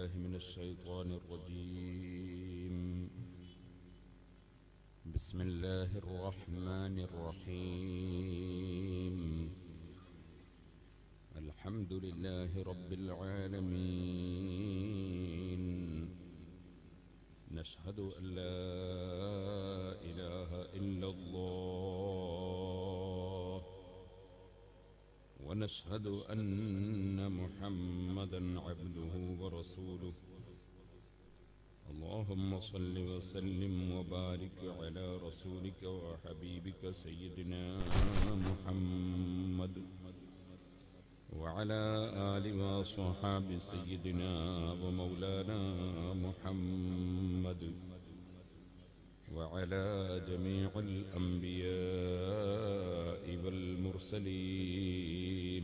بالله من الشيطان الرجيم بسم الله الرحمن الرحيم الحمد لله رب العالمين نشهد أن لا إله إلا الله ونشهد أن محمدا عبده ورسوله اللهم صل وسلم وبارك على رسولك وحبيبك سيدنا محمد وعلى آل وصحاب سيدنا ومولانا محمد وعلى جميع الأنبياء والمرسلين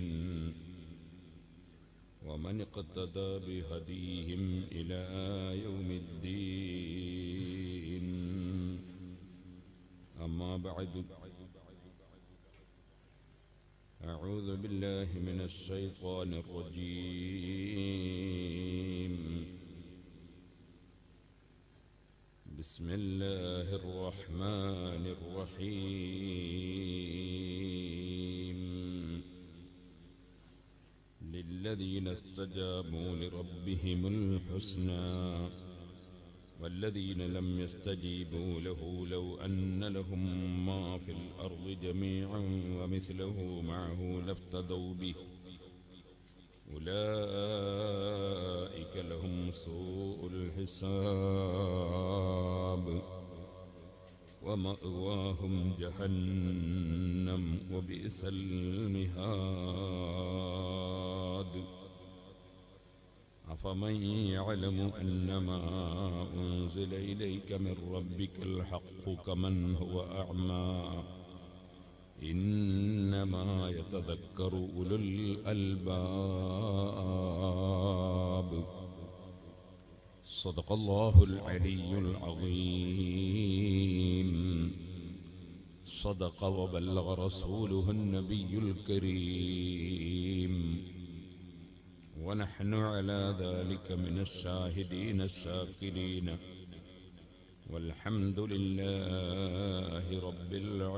ومن اقتدى بهديهم إلى يوم الدين أما بعد أعوذ بالله من الشيطان الرجيم بسم الله الرحمن الرحيم للذين استجابوا لربهم الحسنى والذين لم يستجيبوا له لو أن لهم ما في الأرض جميعا ومثله معه لافتدوا به أولئك لهم سوء الحساب ومأواهم جهنم وبئس المهاد أفمن يعلم أنما أنزل إليك من ربك الحق كمن هو أعمى إنما يتذكر أولو الألباب صدق الله العلي العظيم صدق وبلغ رسوله النبي الكريم ونحن على ذلك من الشاهدين الشاكرين والحمد لله رب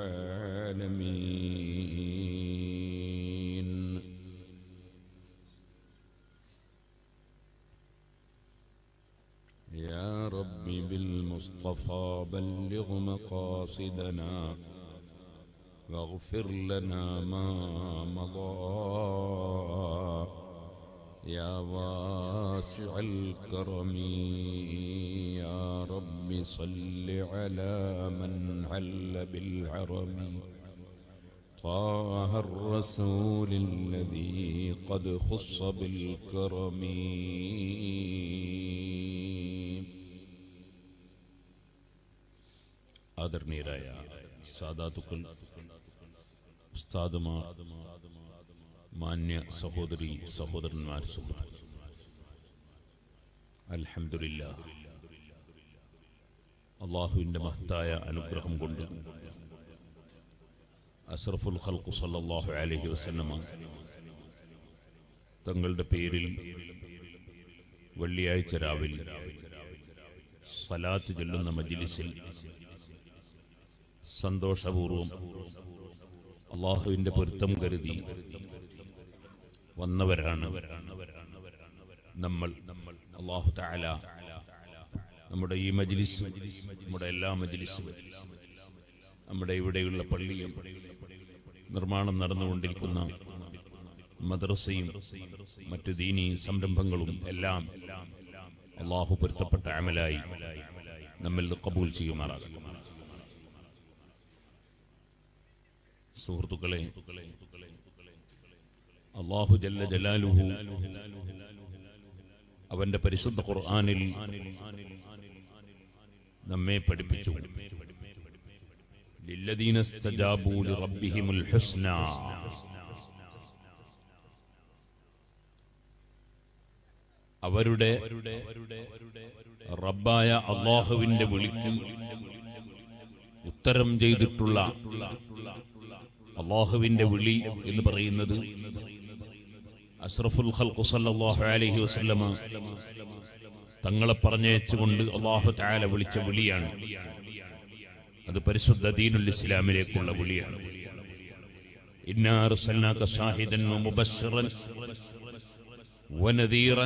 العالمين يا رب بالمصطفى بلغ مقاصدنا واغفر لنا ما مضى يا واسع الكرم يا رب صل على من عل بالعرم طه الرسول الذي قد خص بالكرم ആദരണീയരായ സാദാത്തുക്കൾ ഉസ്താദുമാർ മാന്യ സഹോദരി സഹോദരന്മാർ സുഹൃത്തുക്കൾ അൽഹംദുലില്ല അള്ളാഹുവിൻ്റെ മഹത്തായ അനുഗ്രഹം കൊണ്ട് അഷറഫുൽ ഖൽഖു സല്ലല്ലാഹു അലൈഹി വസല്ലമ തങ്ങളുടെ പേരിൽ വെള്ളിയാഴ്ച രാവിലെ സലാത്ത് ചൊല്ലുന്ന മജ്ലിസിൽ സന്തോഷപൂർവം അള്ളാഹുവിൻ്റെ പൊരുത്തം കരുതി വന്നവരാണ് നമ്മൾ അള്ളാഹു താല നമ്മുടെ ഈ മജ്ലിസ് നമ്മുടെ എല്ലാ മജ്ലിസും നമ്മുടെ ഇവിടെയുള്ള പള്ളിയും നിർമ്മാണം നടന്നുകൊണ്ടിരിക്കുന്ന മദ്രസയും മറ്റു ദീനി സംരംഭങ്ങളും എല്ലാം അള്ളാഹു പൊരുത്തപ്പെട്ട അമലായി നമ്മിൽ കബൂൽ ചെയ്യുമാറാകും സുഹൃത്തുക്കളെ അള്ളാഹു ജല്ല ജലാലുഹു അവന്റെ പരിശുദ്ധ ഖുർആനിൽ നമ്മെ പഠിപ്പിച്ചു ലില്ലദീന ഇസ്തജാബൂ ലിറബ്ബിഹിമുൽ ഹുസ്ന അവരുടെ റബ്ബായ അള്ളാഹുവിന്റെ വിളിക്ക് ഉത്തരം ചെയ്തിട്ടുള്ള അള്ളാഹുവിന്റെ വിളി എന്ന് പറയുന്നത് അഷ്റഫുൽ ഖൽഖു സല്ലല്ലാഹു അലൈഹി വസല്ലമ തങ്ങളെ പറഞ്ഞയച്ചുകൊണ്ട് അള്ളാഹു തആല വിളിച്ച വിളിയാണ് അത് പരിശുദ്ധ ദീനുൽ ഇസ്ലാമിലേക്കുള്ള വിളിയാണ് ഇന്നാ അർസൽനാക ഷാഹിദൻ വമുബശ്ശിറൻ ونذيرا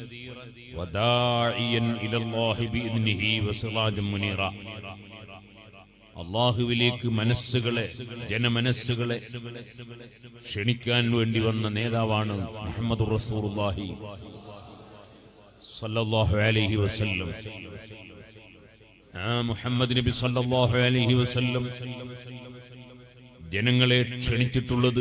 وداعيا إلى الله بإذنه وسراجا منيرا അള്ളാഹുവിലേക്ക് മനസ്സുകളെ ജനമനസ്സുകളെ ക്ഷണിക്കാൻ വേണ്ടി വന്ന നേതാവാണ് മുഹമ്മദ് റസൂറുല്ലാഹി സല്ലല്ലാഹു അലൈഹി വസല്ലം ആ മുഹമ്മദ് നബി സല്ലല്ലാഹു അലൈഹി വസല്ലം ജനങ്ങളെ ക്ഷണിച്ചിട്ടുള്ളത്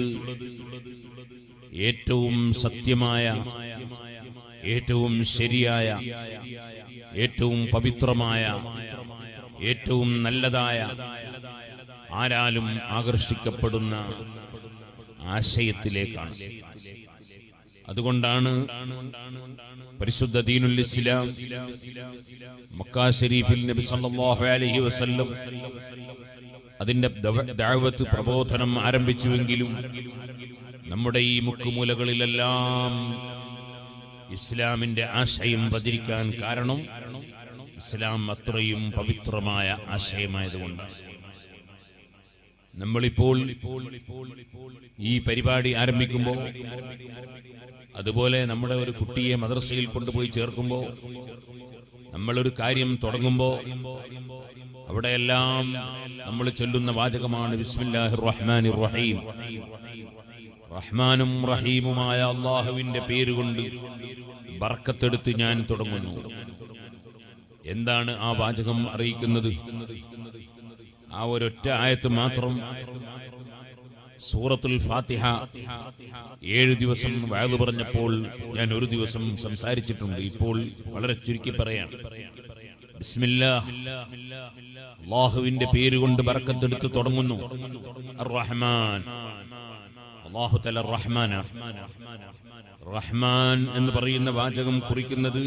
ഏറ്റവും സത്യമായ ഏറ്റവും ശരിയായ ഏറ്റവും പവിത്രമായ ഏറ്റവും നല്ലതായ ആരാലും ആകർഷിക്കപ്പെടുന്ന ആശയത്തിലേക്കാണ് അതുകൊണ്ടാണ് പരിശുദ്ധ ദീനുൽ ഇസ്ലാം മക്കാ ഷരീഫിൽ നബി സല്ലല്ലാഹു അലൈഹി വസല്ലം അതിന്റെ ദവ- ദഅവത്ത് പ്രബോധനം ആരംഭിച്ചുവെങ്കിലും നമ്മുടെ ഈ മുക്കുമൂലകളിലെല്ലാം ഇസ്ലാമിന്റെ ആശയം പ്രചരിക്കാൻ കാരണം ഇസ്ലാം അത്രയും പവിത്രമായ ആശയമായതുകൊണ്ടാണ് നമ്മളിപ്പോൾ ഈ പരിപാടി ആരംഭിക്കുമ്പോൾ അതുപോലെ നമ്മുടെ ഒരു കുട്ടിയെ മദ്രസയിൽ കൊണ്ടുപോയി ചേർക്കുമ്പോൾ നമ്മളൊരു കാര്യം തുടങ്ങുമ്പോൾ അവിടെയെല്ലാം നമ്മൾ ചൊല്ലുന്ന വാചകമാണ് ബിസ്മില്ലാഹിർ റഹ്മാനിർ റഹീം റഹ്മാനും റഹീമുമായ അള്ളാഹുവിന്റെ പേരുകൊണ്ട് ബർക്കത്തെടുത്ത് ഞാൻ തുടങ്ങുന്നു എന്താണ് ആ വാചകം അറിയിക്കുന്നത് ആ ഒരൊറ്റ ആയത്ത് മാത്രം സൂറത്തുൽ ഫാത്തിഹ ഏഴ് ദിവസം വയത് പറഞ്ഞപ്പോൾ ഞാൻ ഒരു ദിവസം സംസാരിച്ചിട്ടുണ്ട് ഇപ്പോൾ വളരെ ചുരുക്കി പറയാം ബിസ്മില്ലാ അള്ളാഹുവിന്റെ പേരുകൊണ്ട് ബർക്കത്തെടുത്ത് തുടങ്ങുന്നു അർ റഹ്മാൻ അള്ളാഹു തല റഹ്മാനാണ് റഹ്മാൻ എന്ന് പറയുന്ന വാചകം കുറിക്കുന്നത്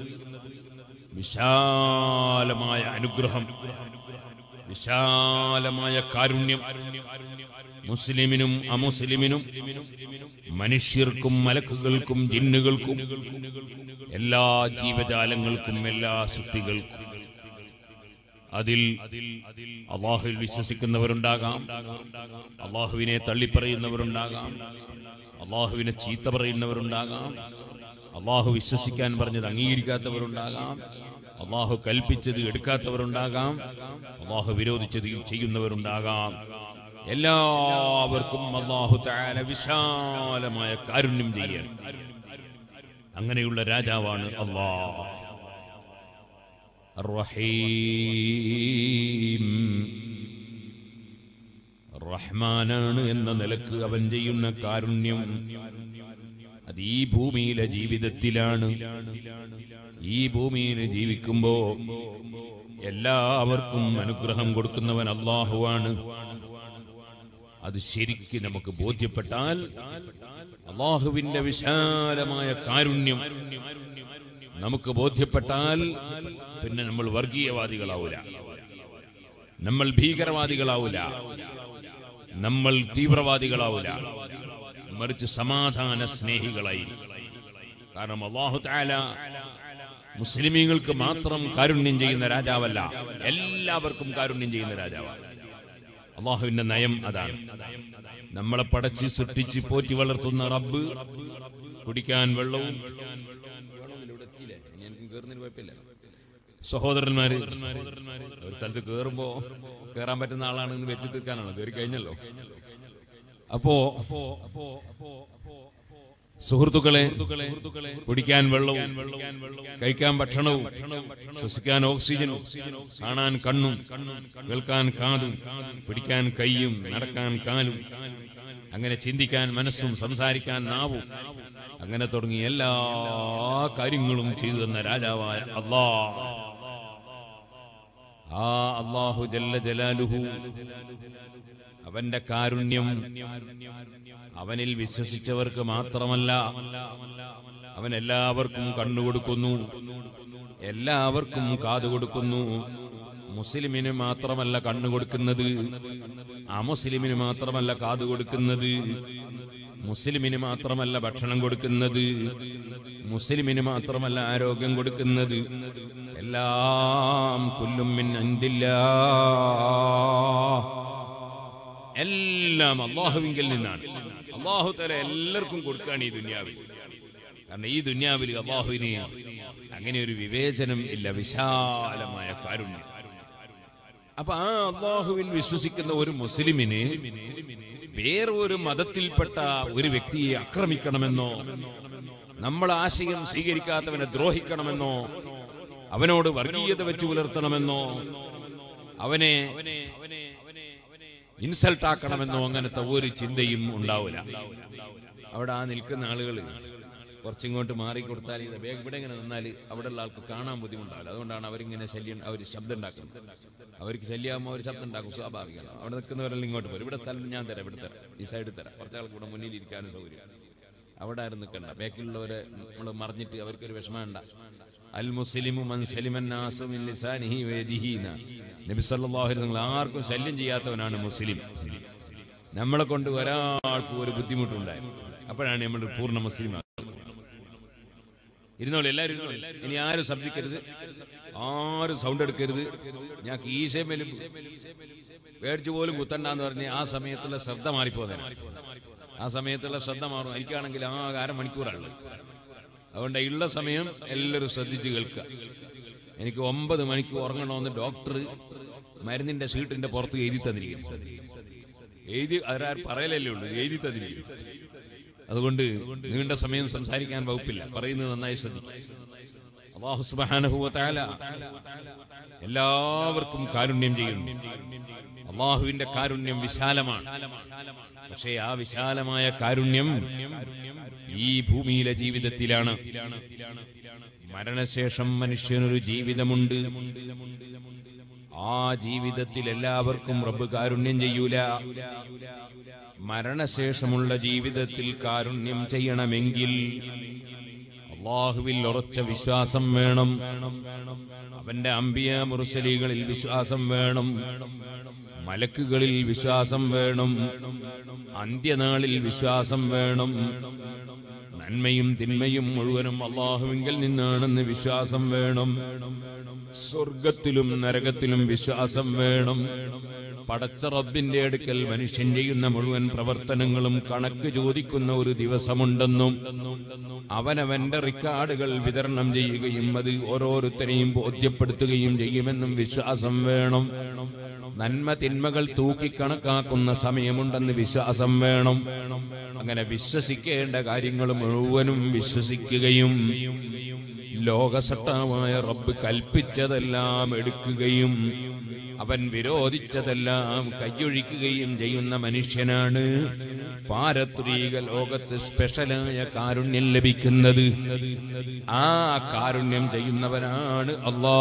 വിശാലമായ അനുഗ്രഹം വിശാലമായ കാരുണ്യം മുസ്ലിമിനും അമുസ്ലിമിനും മനുഷ്യർക്കും മലക്കുകൾക്കും ജിന്നുകൾക്കും എല്ലാ ജീവജാലങ്ങൾക്കും എല്ലാ സൃഷ്ടികൾക്കും അതിൽ അള്ളാഹുവിൽ വിശ്വസിക്കുന്നവരുണ്ടാകാം അള്ളാഹുവിനെ തള്ളിപ്പറയുന്നവരുണ്ടാകാം അള്ളാഹുവിനെ ചീത്ത പറയുന്നവരുണ്ടാകാം അള്ളാഹു വിശ്വസിക്കാൻ പറഞ്ഞത് അംഗീകരിക്കാത്തവരുണ്ടാകാം അള്ളാഹു കൽപ്പിച്ചത് എടുക്കാത്തവരുണ്ടാകാം അള്ളാഹു വിരോധിച്ചത് ചെയ്യുന്നവരുണ്ടാകാം എല്ലാവർക്കും അള്ളാഹു താല വിശാലമായ കാരുണ്യം ചെയ്യാൻ അങ്ങനെയുള്ള രാജാവാണ് അള്ളാഹ് റഹീം റഹ്മാനാണ് എന്ന നിലക്ക് അവൻ ചെയ്യുന്ന കാരുണ്യം അത് ഈ ഭൂമിയിലെ ജീവിതത്തിലാണ് ഈ ഭൂമിയിൽ ജീവിക്കുമ്പോ എല്ലാവർക്കും അനുഗ്രഹം കൊടുക്കുന്നവൻ അള്ളാഹുവാണ് അത് ശരിക്ക് നമുക്ക് ബോധ്യപ്പെട്ടാൽ അള്ളാഹുവിന്റെ വിശാലമായ കാരുണ്യം നമുക്ക് ബോധ്യപ്പെട്ടാൽ പിന്നെ നമ്മൾ വർഗീയവാദികളാവൂല നമ്മൾ ഭീകരവാദികളാവൂല നമ്മൾ തീവ്രവാദികളാവൂല മറിച്ച് സമാധാന സ്നേഹികളായി കാരണം അള്ളാഹു താല മുസ്ലിമീങ്ങൾക്ക് മാത്രം കാരുണ്യം ചെയ്യുന്ന രാജാവല്ല എല്ലാവർക്കും കാരുണ്യം ചെയ്യുന്ന രാജാവാണ് അള്ളാഹുവിന്റെ നയം അതാണ് നമ്മളെ പടച്ച് സൃഷ്ടിച്ച് പോറ്റി വളർത്തുന്ന റബ്ബ് കുടിക്കാൻ വെള്ളവും സഹോദരന്മാര് ഒരു സ്ഥലത്ത് കേറുമ്പോ കേറാൻ പറ്റുന്ന ആളാണ് എന്ന് വെച്ച് തീർക്കാനാണ് കയറി കഴിഞ്ഞല്ലോ അപ്പോ സുഹൃത്തുക്കളെ കുടിക്കാൻ വെള്ളവും കഴിക്കാൻ ഭക്ഷണവും ശ്വസിക്കാൻ ഓക്സിജനും കാണാൻ കണ്ണും കേൾക്കാൻ കാതും പിടിക്കാൻ കൈയും നടക്കാൻ കാലും അങ്ങനെ ചിന്തിക്കാൻ മനസ്സും സംസാരിക്കാൻ നാവും അങ്ങനെ തുടങ്ങി എല്ലാ കാര്യങ്ങളും ചെയ്തു തന്ന രാജാവായ അള്ളാ ആ അള്ളാഹു ജല്ല ജലാലുഹു അവന്റെ കാരുണ്യം അവനിൽ വിശ്വസിച്ചവർക്ക് മാത്രമല്ല അവൻ എല്ലാവർക്കും കണ്ണുകൊടുക്കുന്നു എല്ലാവർക്കും കാതു കൊടുക്കുന്നു മുസ്ലിമിന് മാത്രമല്ല കണ്ണു കൊടുക്കുന്നത് അമുസ്ലിമിന് മാത്രമല്ല കാതു കൊടുക്കുന്നത് മുസ്ലിമിന് മാത്രമല്ല ഭക്ഷണം കൊടുക്കുന്നത് മുസ്ലിമിന് മാത്രമല്ല ആരോഗ്യം കൊടുക്കുന്നത് എല്ലാം കുല്ലും മിൻ അൻദില്ലാ എല്ലാം അള്ളാഹുവിങ്കിൽ നിന്നാണ് അള്ളാഹു തല എല്ലാവർക്കും കൊടുക്കുകയാണ് ഈ ദുന്യാവിൽ കാരണം ഈ ദുന്യാവിൽ അള്ളാഹുവിന് അങ്ങനെ ഒരു വിവേചനം ഇല്ല വിശാലമായ കാരുണ്യം അപ്പൊ ആ അള്ളാഹുവിൽ വിശ്വസിക്കുന്ന ഒരു മുസ്ലിമിന് വേറൊരു മതത്തിൽപ്പെട്ട ഒരു വ്യക്തിയെ ആക്രമിക്കണമെന്നോ നമ്മൾ ആശയം സ്വീകരിക്കാത്തവനെ ദ്രോഹിക്കണമെന്നോ അവനോട് വർഗീയത വെച്ച് പുലർത്തണമെന്നോ അവനെ ഇൻസൾട്ട് ആക്കണമെന്നോ അങ്ങനത്തെ ഒരു ചിന്തയും ഉണ്ടാവില്ല അവിടെ ആ നിൽക്കുന്ന ആളുകൾ കുറച്ചിങ്ങോട്ട് മാറി കൊടുത്താൽ ഇത് വേഗം ഇവിടെ ഇങ്ങനെ നിന്നാൽ അവിടെ ഉള്ള ആൾക്ക് കാണാൻ ബുദ്ധിമുട്ടാവില്ല അതുകൊണ്ടാണ് അവരിങ്ങനെ ശല്യം അവർ ശബ്ദം ഉണ്ടാക്കുന്നത് അവർക്ക് ശല്യമാകുമ്പോൾ അവർ ശബ്ദം ഉണ്ടാക്കും സ്വാഭാവികമാണ് അവിടെ നിൽക്കുന്നവരെല്ലാം ഇങ്ങോട്ട് പോരും ഇവിടെ സ്ഥലം ഞാൻ തരാം ഇവിടെ തരാം ഈ സൈഡിൽ തരാം കുറച്ച് ആൾക്ക് ഇവിടെ മുന്നിൽ ഇരിക്കാനും സൗകര്യം അവിടെ ആരും നിൽക്കണ്ട ബാക്കിലുള്ളവരെ നമ്മൾ മറിഞ്ഞിട്ട് അവർക്കൊരു വിഷമമുണ്ട അൽ മുസ്ലിമു മൻ സലിമൻ നാസു മിൻ ലിസാനിഹി വയദിഹി ന. നബി സല്ലല്ലാഹു അലൈഹി വസല്ലം ആർക്കും ശല്യം ചെയ്യാത്തവനാണ് മുസ്ലിം നമ്മളെ കൊണ്ട് ഒരാൾക്കും ഒരു ബുദ്ധിമുട്ടുണ്ടായി അപ്പോഴാണ് നമ്മൾ പൂർണ്ണ മുസ്ലിം ഇരുന്നോളൂ എല്ലാവരും ഇരുന്നോളൂ. ഇനി ആരും ശബ്ദിക്കരുത് ആരും സൗണ്ട് എടുക്കരുത് ഞാൻ കീശമേലും പേടിച്ചു പോലും കുത്തണ്ടെന്ന് പറഞ്ഞ് ആ സമയത്തുള്ള ശ്രദ്ധ മാറിപ്പോകുന്നതിനാണ് ആ സമയത്തുള്ള ശ്രദ്ധ മാറും എനിക്കാണെങ്കിൽ ആ അര മണിക്കൂറാണ് അതുകൊണ്ട് ഉള്ള സമയം എല്ലാവരും ശ്രദ്ധിച്ച് കേൾക്കുക എനിക്ക് ഒമ്പത് മണിക്ക് ഉറങ്ങണമെന്ന് ഡോക്ടർ മരുന്നിന്റെ സീട്ടിന്റെ പുറത്ത് എഴുതി തന്നിരിക്കുന്നു എഴുതി അതാർ പറയലല്ലേ ഉള്ളൂ എഴുതി തന്നിരിക്കുന്നു അതുകൊണ്ട് നീണ്ട സമയം സംസാരിക്കാൻ വകുപ്പില്ല പറയുന്നത് നന്നായി ശ്രദ്ധിക്കും അള്ളാഹു സുബ്ഹാനഹു വ തആല എല്ലാവർക്കും കാരുണ്യം ചെയ്യുന്നു അള്ളാഹുവിന്റെ കാരുണ്യം വിശാലമാണ് പക്ഷേ ആ വിശാലമായ കാരുണ്യം ഈ ഭൂമിയിലെ ജീവിതത്തിലാണ് മരണശേഷം മനുഷ്യനൊരു ജീവിതമുണ്ട് ആ ജീവിതത്തിൽ എല്ലാവർക്കും റബ്ബ് കാരുണ്യം ചെയ്യൂല മരണശേഷമുള്ള ജീവിതത്തിൽ കാരുണ്യം ചെയ്യണമെങ്കിൽ അള്ളാഹുവിൽ ഉറച്ച വിശ്വാസം വേണം അവന്റെ അമ്പിയ മുറുസലികളിൽ വിശ്വാസം വേണം മലക്കുകളിൽ വിശ്വാസം വേണം അന്ത്യനാളിൽ വിശ്വാസം വേണം നന്മയും തിന്മയും മുഴുവനും അള്ളാഹുവിങ്കിൽ നിന്നാണെന്ന് വിശ്വാസം വേണം സ്വർഗത്തിലും നരകത്തിലും വിശ്വാസം വേണം പടച്ച റബ്ബിന്റെ അടുക്കൽ മനുഷ്യൻ ചെയ്യുന്ന മുഴുവൻ പ്രവർത്തനങ്ങളും കണക്ക് ചോദിക്കുന്ന ഒരു ദിവസമുണ്ടെന്നും അവനവന്റെ റെക്കോർഡുകൾ വിതരണം ചെയ്യുകയും അത് ഓരോരുത്തരെയും ബോധ്യപ്പെടുത്തുകയും ചെയ്യുമെന്നും വിശ്വാസം വേണം നന്മ തിന്മകൾ തൂക്കിക്കണക്കാക്കുന്ന സമയമുണ്ടെന്ന് വിശ്വാസം വേണം അങ്ങനെ വിശ്വസിക്കേണ്ട കാര്യങ്ങൾ മുഴുവനും വിശ്വസിക്കുകയും ലോകസട്ടാമായ റബ്ബ് കൽപ്പിച്ചതെല്ലാം എടുക്കുകയും അവൻ വിരോധിച്ചതെല്ലാം കൈയൊഴിക്കുകയും ചെയ്യുന്ന മനുഷ്യനാണ് പാരത്രീക ലോകത്ത് സ്പെഷ്യലായ കാരുണ്യം ലഭിക്കുന്നത് ആ കാരുണ്യം ചെയ്യുന്നവനാണ് അള്ളാ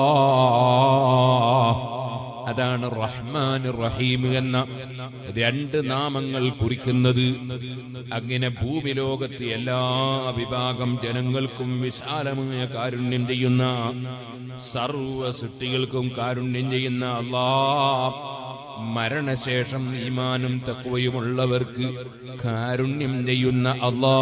അതാണ് റഹ്മാൻ റഹീം എന്ന രണ്ട് നാമങ്ങൾ കുറിക്കുന്നത് അങ്ങനെ ഭൂമി ലോകത്ത് എല്ലാ വിഭാഗം ജനങ്ങൾക്കും വിശാലമായ കാരുണ്യം ചെയ്യുന്ന സർവ സൃഷ്ടികൾക്കും കാരുണ്യം ചെയ്യുന്ന അള്ളാ മരണശേഷം ഈമാനും തക്വയുമുള്ളവർക്ക് കാരുണ്യം ചെയ്യുന്ന അള്ളാ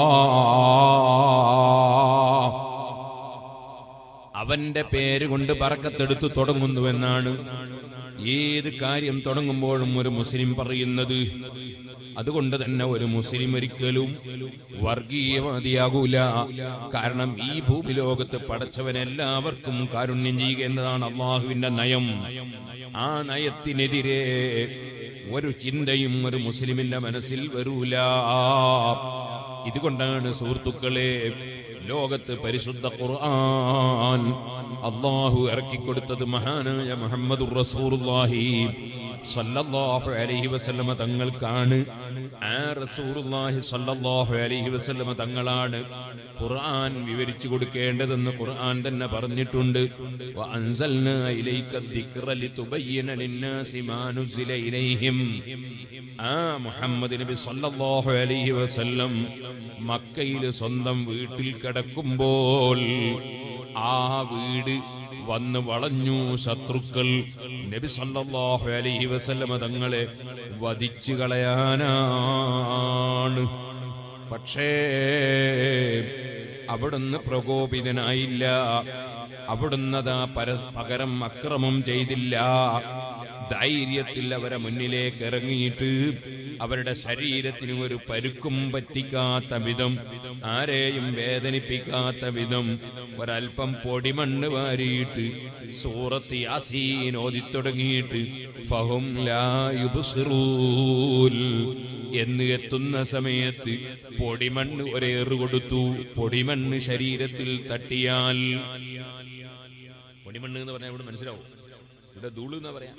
അവന്റെ പേര് കൊണ്ട് പറക്കത്തെടുത്ത് തുടങ്ങുന്നുവെന്നാണ് ഏത് കാര്യം തുടങ്ങുമ്പോഴും ഒരു മുസ്ലിം പറയുന്നത് അതുകൊണ്ട് തന്നെ ഒരു മുസ്ലിം ഒരിക്കലും വർഗീയവാദിയാകൂല കാരണം ഈ ഭൂമി ലോകത്ത് പടച്ചവൻ എല്ലാവർക്കും കാരുണ്യം ചെയ്യുക എന്നതാണ് അള്ളാഹുവിന്റെ നയം ആ നയത്തിനെതിരെ ഒരു ചിന്തയും ഒരു മുസ്ലിമിന്റെ മനസ്സിൽ വരൂല ഇതുകൊണ്ടാണ് സുഹൃത്തുക്കളെ ലോകത്ത് പരിശുദ്ധ ഖുർആൻ അള്ളാഹു ഇറക്കിക്കൊടുത്തത് മഹാനായ മുഹമ്മദ് റസൂറുല്ലാഹി സല്ലല്ലാഹു അലൈഹി വസല്ലമ തങ്ങൾക്കാണ് ആ റസൂറുല്ലാഹി സല്ലല്ലാഹു അലൈഹി വസല്ലമ തങ്ങളാണ് ഖുർആൻ വിവരിച്ചു കൊടുക്കേണ്ടതെന്ന് ഖുർആൻ തന്നെ പറഞ്ഞിട്ടുണ്ട് വഅൻസൽനാ ഇലൈക الذِّكْرَ لِتُبَيِّنَ لِلنَّاسِ مَا نُزِّلَ إِلَيْهِمْ ആ മുഹമ്മദ് നബി സല്ലല്ലാഹു അലൈഹി വസല്ലം മക്കയിൽ സ്വന്തം വീട്ടിൽ കിടക്കുമ്പോൾ ആ വീട് വന്ന് വളഞ്ഞു ശത്രുക്കൾ നബി സല്ലല്ലാഹു അലൈഹി വസല്ലമ തങ്ങളെ വധിച്ചു കളയാനാണ് പക്ഷേ അവിടുന്ന് പ്രകോപിതനായില്ല അവിടുന്നതാ പര പകരം അക്രമം ചെയ്തില്ല ധൈര്യത്തിൽ അവരെ മുന്നിലേക്ക് ഇറങ്ങിയിട്ട് അവരുടെ ശരീരത്തിന് ഒരു പരുക്കും പറ്റിക്കാത്ത വിധം ആരെയും വേദനിപ്പിക്കാത്ത വിധം ഒരൽപ്പം പൊടിമണ്ണ് വാരിയിട്ട് സൂറത്ത് യാസീൻ ഓതിത്തുടങ്ങിയിട്ട് ഫഹും ലാ യുബ്സിറൂൻ എന്ന് എത്തുന്ന സമയത്ത് പൊടിമണ്ണ് ഒരേറ് കൊടുത്തു പൊടിമണ്ണ് ശരീരത്തിൽ തട്ടിയാൽ പൊടിമണ്ണ് എന്ന് പറഞ്ഞാൽ ഇവിടെ മനസ്സിലാവും ഇവിടെ ധൂള് എന്നാ പറയാ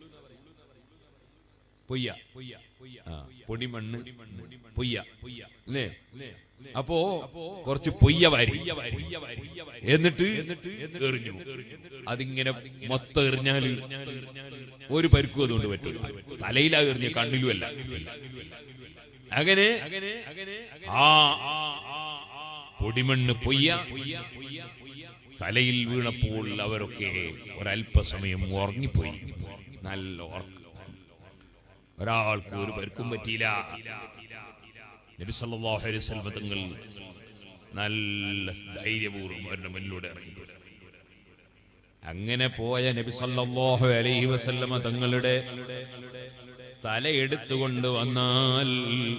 പൊയ്യ ആ, പൊടിമണ്ണ് പൊയ്യ അല്ലേ അപ്പോ കുറച്ച് പൊയ്യ വാരി എന്നിട്ട് എറിഞ്ഞു അതിങ്ങനെ മൊത്തം എറിഞ്ഞാല് ഒരു പരുക്കും അതുകൊണ്ട് പറ്റൂല തലയിലാ എറിഞ്ഞ കണ്ണിലുമല്ല അങ്ങനെ ആ പൊടിമണ്ണ് പൊയ്യ തലയിൽ വീണപ്പോൾ അവരൊക്കെ ഒരല്പസമയം ഉറങ്ങിപ്പോയി നല്ല ഉറക്കം ഒരാൾക്ക് ഒരു പരുക്കും പറ്റിയില്ല നബി സല്ലല്ലാഹു അലൈഹി വസല്ലം തങ്ങൾ നല്ല ധൈര്യപൂർവ്വം അവരുടെ മുന്നിലൂടെ ഇറങ്ങിപ്പോയി അങ്ങനെ പോയ നബി സല്ലല്ലാഹു അലൈഹി വസല്ലമ തങ്ങളുടെ തല എടുത്തുകൊണ്ട് വന്നാൽ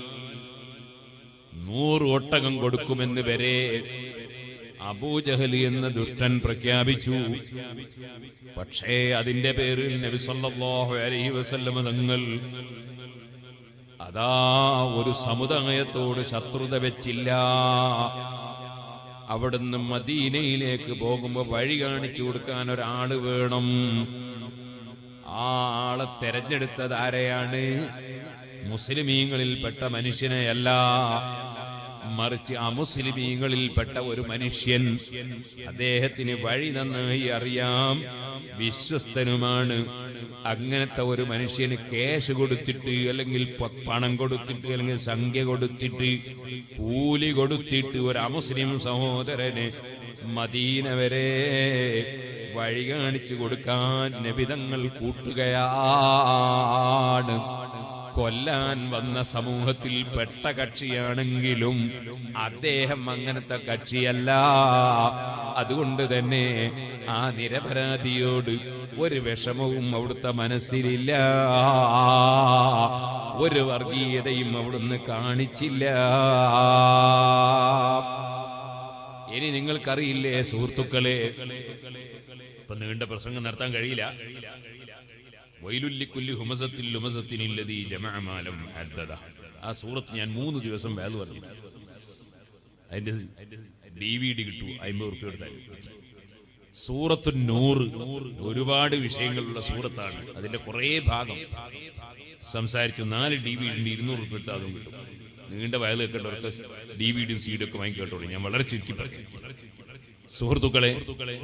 നൂറ് ഒട്ടകം കൊടുക്കുമെന്ന് വരെ അബൂജഹൽ എന്ന ദുഷ്ടൻ പ്രഖ്യാപിച്ചു പക്ഷേ അതിന്റെ പേരിൽ നബി സല്ലല്ലാഹു അലൈഹി വസല്ലമ തങ്ങൾ അതാ ഒരു സമുദായത്തോട് ശത്രുത വെച്ചില്ല അവിടുന്ന് മദീനയിലേക്ക് പോകുമ്പോ വഴി കാണിച്ചു കൊടുക്കാൻ ഒരാള് വേണം ആ ആളെ തെരഞ്ഞെടുത്തത് ആരെയാണ് മുസ്ലിമീങ്ങളിൽപ്പെട്ട മനുഷ്യനെയല്ല മറിച്ച് അമുസ്ലിമീങ്ങളിൽപ്പെട്ട ഒരു മനുഷ്യൻ അദ്ദേഹത്തിന് വഴി നന്നായി അറിയാം വിശ്വസ്തനുമാണ് അങ്ങനത്തെ ഒരു മനുഷ്യന് കേശ് കൊടുത്തിട്ട് അല്ലെങ്കിൽ പ- പണം കൊടുത്തിട്ട് അല്ലെങ്കിൽ സംഖ്യ കൊടുത്തിട്ട് കൂലി കൊടുത്തിട്ട് ഒരു അമുസ്ലിം സഹോദരന് മദീന വരെ വഴി കാണിച്ചു കൊടുക്കാൻ നബിതങ്ങൾ കൂട്ടുകയാണ് കൊല്ലാൻ വന്ന സമൂഹത്തിൽ പെട്ട കക്ഷിയാണെങ്കിലും അദ്ദേഹം അങ്ങനത്തെ കക്ഷിയല്ല അതുകൊണ്ട് തന്നെ ആ നിരപരാധിയോട് ഒരു വിഷമവും അവിടുത്തെ മനസ്സിലില്ല ഒരു വർഗീയതയും അവിടുന്ന് കാണിച്ചില്ല ഇനി നിങ്ങൾക്കറിയില്ലേ സുഹൃത്തുക്കളെ ഇപ്പൊ നീണ്ട പ്രസംഗം നടത്താൻ കഴിയില്ല വൈലുല്ലിക്കുല്ലി ഹുമസത്തിൽ ഹുമസത്തിനില്ലതി ജമാമാലം ഹദ്ദദ ആ സൂറത്ത് ഞാൻ മൂന്ന് ദിവസം വേദ പറഞ്ഞു അതിന്റെ ഡി വി ഡി കിട്ടു അമ്പത് റുപ്യ കൊടുത്താൽ സൂറത്ത് നൂറ് ഒരുപാട് വിഷയങ്ങളുള്ള സൂറത്താണ് അതിന്റെ കുറേ ഭാഗം സംസാരിച്ചു നാല് ഡി വി ഡി ഇരുന്നൂറ് റുപ്യ എടുത്താൽ അതും കിട്ടും നീണ്ട വയൽ കേട്ടവർക്ക് ഡി വി ഡിയും സി ഡി ഒക്കെ വാങ്ങിക്കേട്ടോളൂ ഞാൻ വളരെ ചുരുക്കി പറഞ്ഞു സുഹൃത്തുക്കളെ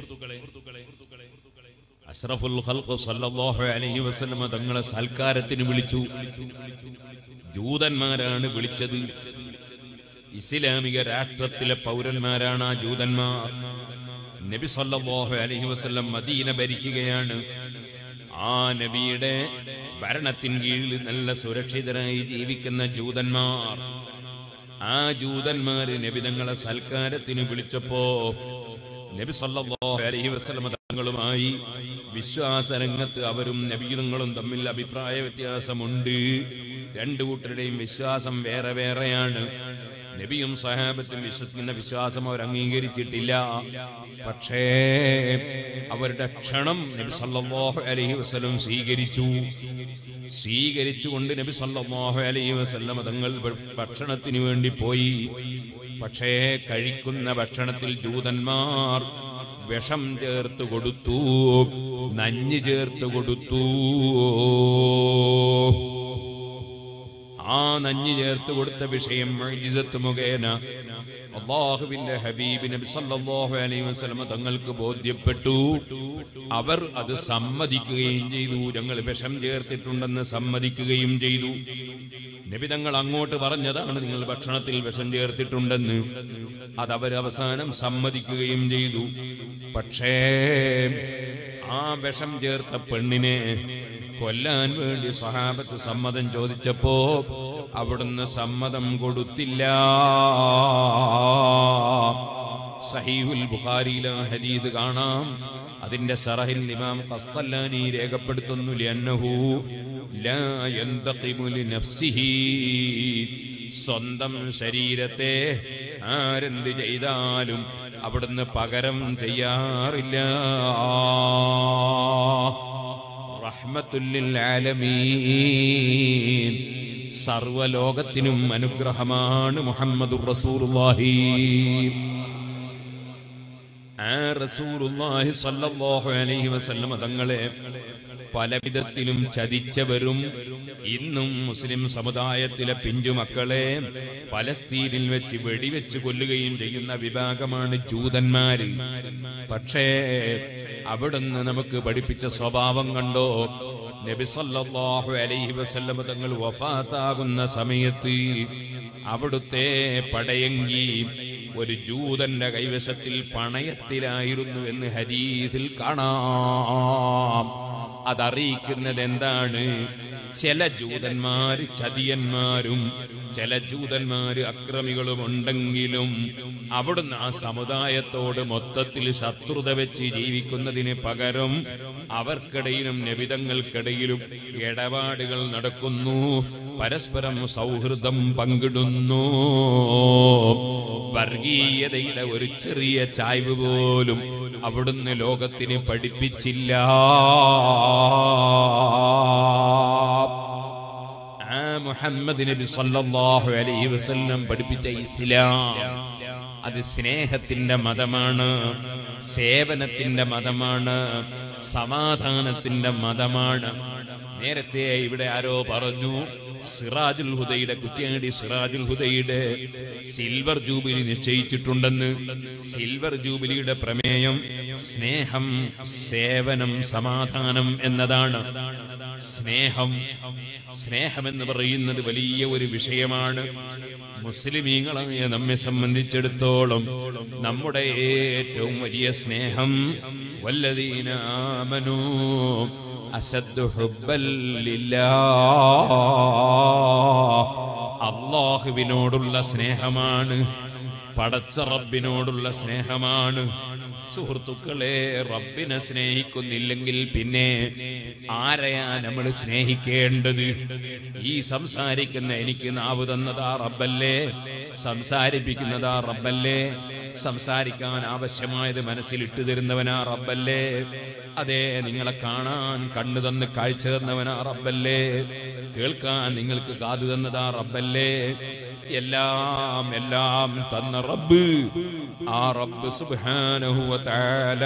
അഷ്റഫുൽ ഖൽഖ് സല്ലല്ലാഹു അലൈഹി വസല്ലമ തങ്ങളെ സൽക്കാരത്തിന് വിളിച്ചു ജൂതന്മാരാണ് വിളിച്ചത് ഇസ്ലാമിക രാഷ്ട്രത്തിലെ പൗരന്മാരാണ് ആ ജൂതന്മാർ നബി സല്ലല്ലാഹു അലൈഹി വസല്ലം മദീന ഭരിക്കുകയാണ് ആ നബിയുടെ ഭരണത്തിൻ കീഴിൽ നല്ല സുരക്ഷിതരായി ജീവിക്കുന്ന ജൂതന്മാർ ആ ജൂതന്മാര് നബി തങ്ങളെ സൽക്കാരത്തിന് വിളിച്ചപ്പോ നബി സല്ലല്ലാഹു അലൈഹി വസല്ലം തങ്ങളുമായി വിശ്വാസരംഗത്ത് അവരും നബീതങ്ങളും തമ്മിൽ അഭിപ്രായ വ്യത്യാസമുണ്ട് രണ്ടു കൂട്ടരുടെയും വിശ്വാസം വേറെ വേറെയാണ് നബിയും സഹാബത്തും വിശ്വസിക്കുന്ന വിശ്വാസം അവർ അംഗീകരിച്ചിട്ടില്ല പക്ഷേ അവരുടെ ക്ഷണം നബി സല്ലല്ലാഹു അലൈഹി വസല്ലം സ്വീകരിച്ചു സ്വീകരിച്ചുകൊണ്ട് നബി സല്ലല്ലാഹു അലൈഹി വസല്ലം തങ്ങൾ ഭക്ഷണത്തിന് വേണ്ടി പോയി പക്ഷേ കഴിക്കുന്ന ഭക്ഷണത്തിൽ ജൂതന്മാർ വിഷം ചേർത്ത് കൊടുത്തു നഞ്ഞ് ചേർത്ത് കൊടുത്തു ആ നഞ്ഞ് ചേർത്ത് കൊടുത്ത വിഷയം മുഅ്ജിസത്ത് മുഖേന അള്ളാഹുവിന്റെ ഹബീബ് നബി സല്ലല്ലാഹു അലൈഹി വസല്ലം തങ്ങൾക്ക് ബോധ്യപ്പെട്ടു അവർ അത് സമ്മതിക്കുകയും ചെയ്തു ഞങ്ങൾ വിഷം ചേർത്തിട്ടുണ്ടെന്ന് സമ്മതിക്കുകയും ചെയ്തു നബി തങ്ങൾ അങ്ങോട്ട് പറഞ്ഞതാണ് നിങ്ങൾ ഭക്ഷണത്തിൽ വിഷം ചേർത്തിട്ടുണ്ടെന്ന് അത് അവർ അവസാനം സമ്മതിക്കുകയും ചെയ്തു പക്ഷേ ആ വിഷം ചേർത്ത പെണ്ണിനെ കൊല്ലാൻ വേണ്ടി സ്വഹാബത്ത് സമ്മതം ചോദിച്ചപ്പോ അവിടുന്ന് സമ്മതം കൊടുത്തില്ല സഹീഹുൽ ബുഖാരിയിലെ ഹദീസ് കാണാം അതിന്റെ സറഹിൽ ഇമാം ഖസ്തല്ലാനി രേഖപ്പെടുത്തുന്നു ലിഅന്നഹു ലാ യന്തഖിമു ലിനഫ്സിഹി സ്വന്തം ശരീരത്തെ ആരെന്ത് ചെയ്താലും അവിടുന്ന് പകരം ചെയ്യാറില്ല റഹ്മത്തുല്ലിൽ ആലമീൻ സർവലോകത്തിനും അനുഗ്രഹമാണ് മുഹമ്മദുർ റസൂലുള്ളാഹി ആ റസൂലുള്ളാഹി സ്വല്ലല്ലാഹു അലൈഹി വസല്ലമ തങ്ങളെ പല വിധത്തിലും ചതിച്ചവരും ഇന്നും മുസ്ലിം സമുദായത്തിലെ പിഞ്ചുമക്കളെ ഫലസ്തീനിൽ വെച്ച് വെടിവെച്ച് കൊല്ലുകയും ചെയ്യുന്ന വിഭാഗമാണ് ജൂതന്മാര് പക്ഷേ അവിടുന്ന് നമുക്ക് പഠിപ്പിച്ച സ്വഭാവം കണ്ടോ നബി സല്ലല്ലാഹു അലൈഹി വസല്ലമ തങ്ങൾ വഫാത്താകുന്ന സമയത്ത് അവിടുത്തെ പടയങ്കി ഒരു ജൂതന്റെ കൈവശത്തിൽ പണയത്തിലായിരുന്നു എന്ന് ഹദീസിൽ കാണാം അതറിയിക്കുന്നത് എന്താണ് ചില ജൂതന്മാര് ചതിയന്മാരും ചില ജൂതന്മാര് അക്രമികളും ഉണ്ടെങ്കിലും അവിടുന്ന് ആ സമുദായത്തോട് മൊത്തത്തിൽ ശത്രുത വെച്ച് ജീവിക്കുന്നതിന് പകരം അവർക്കിടയിലും നബിതങ്ങൾക്കിടയിലും ഇടപാടുകൾ നടക്കുന്നു പരസ്പരം സൗഹൃദം പങ്കിടുന്നു വർഗീയതയുടെ ഒരു ചെറിയ ചായ്വ് പോലും അവിടുന്ന് ലോകത്തിന് പഠിപ്പിച്ചില്ല ആ മുഹമ്മദ് നബി സല്ലല്ലാഹു അലൈഹി വസല്ലം പഠിപ്പിച്ച ഇസ്ലാം അത് സ്നേഹത്തിന്റെ മതമാണ് സേവനത്തിന്റെ മതമാണ് സമാധാനത്തിന്റെ മതമാണ് നേരത്തെ ഇവിടെ ആരോ പറഞ്ഞു സിറാജുൽ ഹുദയുടെ കുറ്റ്യാടി സിറാജുൽ ഹുദയുടെ സിൽവർ ജൂബിലി നിശ്ചയിച്ചിട്ടുണ്ടെന്ന് സിൽവർ ജൂബിലിയുടെ പ്രമേയം സ്നേഹം സേവനം സമാധാനം എന്നതാണ് സ്നേഹം സ്നേഹം എന്ന് പറയുന്നത് വലിയ ഒരു വിഷയമാണ് മുസ്ലിമീങ്ങളായ നമ്മെ സംബന്ധിച്ചിടത്തോളം നമ്മുടെ ഏറ്റവും വലിയ സ്നേഹം വല്ലതീന ആമനൂ അസദ് അള്ളാഹുവിനോടുള്ള സ്നേഹമാണ് പടച്ച റബ്ബിനോടുള്ള സ്നേഹമാണ് സുഹൃത്തുക്കളെ റബ്ബിനെ സ്നേഹിക്കുന്നില്ലെങ്കിൽ പിന്നെ ആരെയാ നമ്മൾ സ്നേഹിക്കേണ്ടത് ഈ സംസാരിക്കുന്ന എനിക്ക് നാവ് തന്നതാ റബ്ബല്ലേ സംസാരിപ്പിക്കുന്നതാ റബ്ബല്ലേ സംസാരിക്കാൻ ആവശ്യമായത് മനസ്സിലിട്ട് തരുന്നവനാ റബ്ബല്ലേ അതെ നിങ്ങളെ കാണാൻ കണ്ണു തന്ന് കാഴ്ച തന്നവനാ റബ്ബല്ലേ കേൾക്കാൻ നിങ്ങൾക്ക് കാതു തന്നതാ റബ്ബല്ലേ എല്ലാം എല്ലാം തന്ന റബ്ബ് ആ റബ്ബ് സുബ്ഹാനഹു വ തആല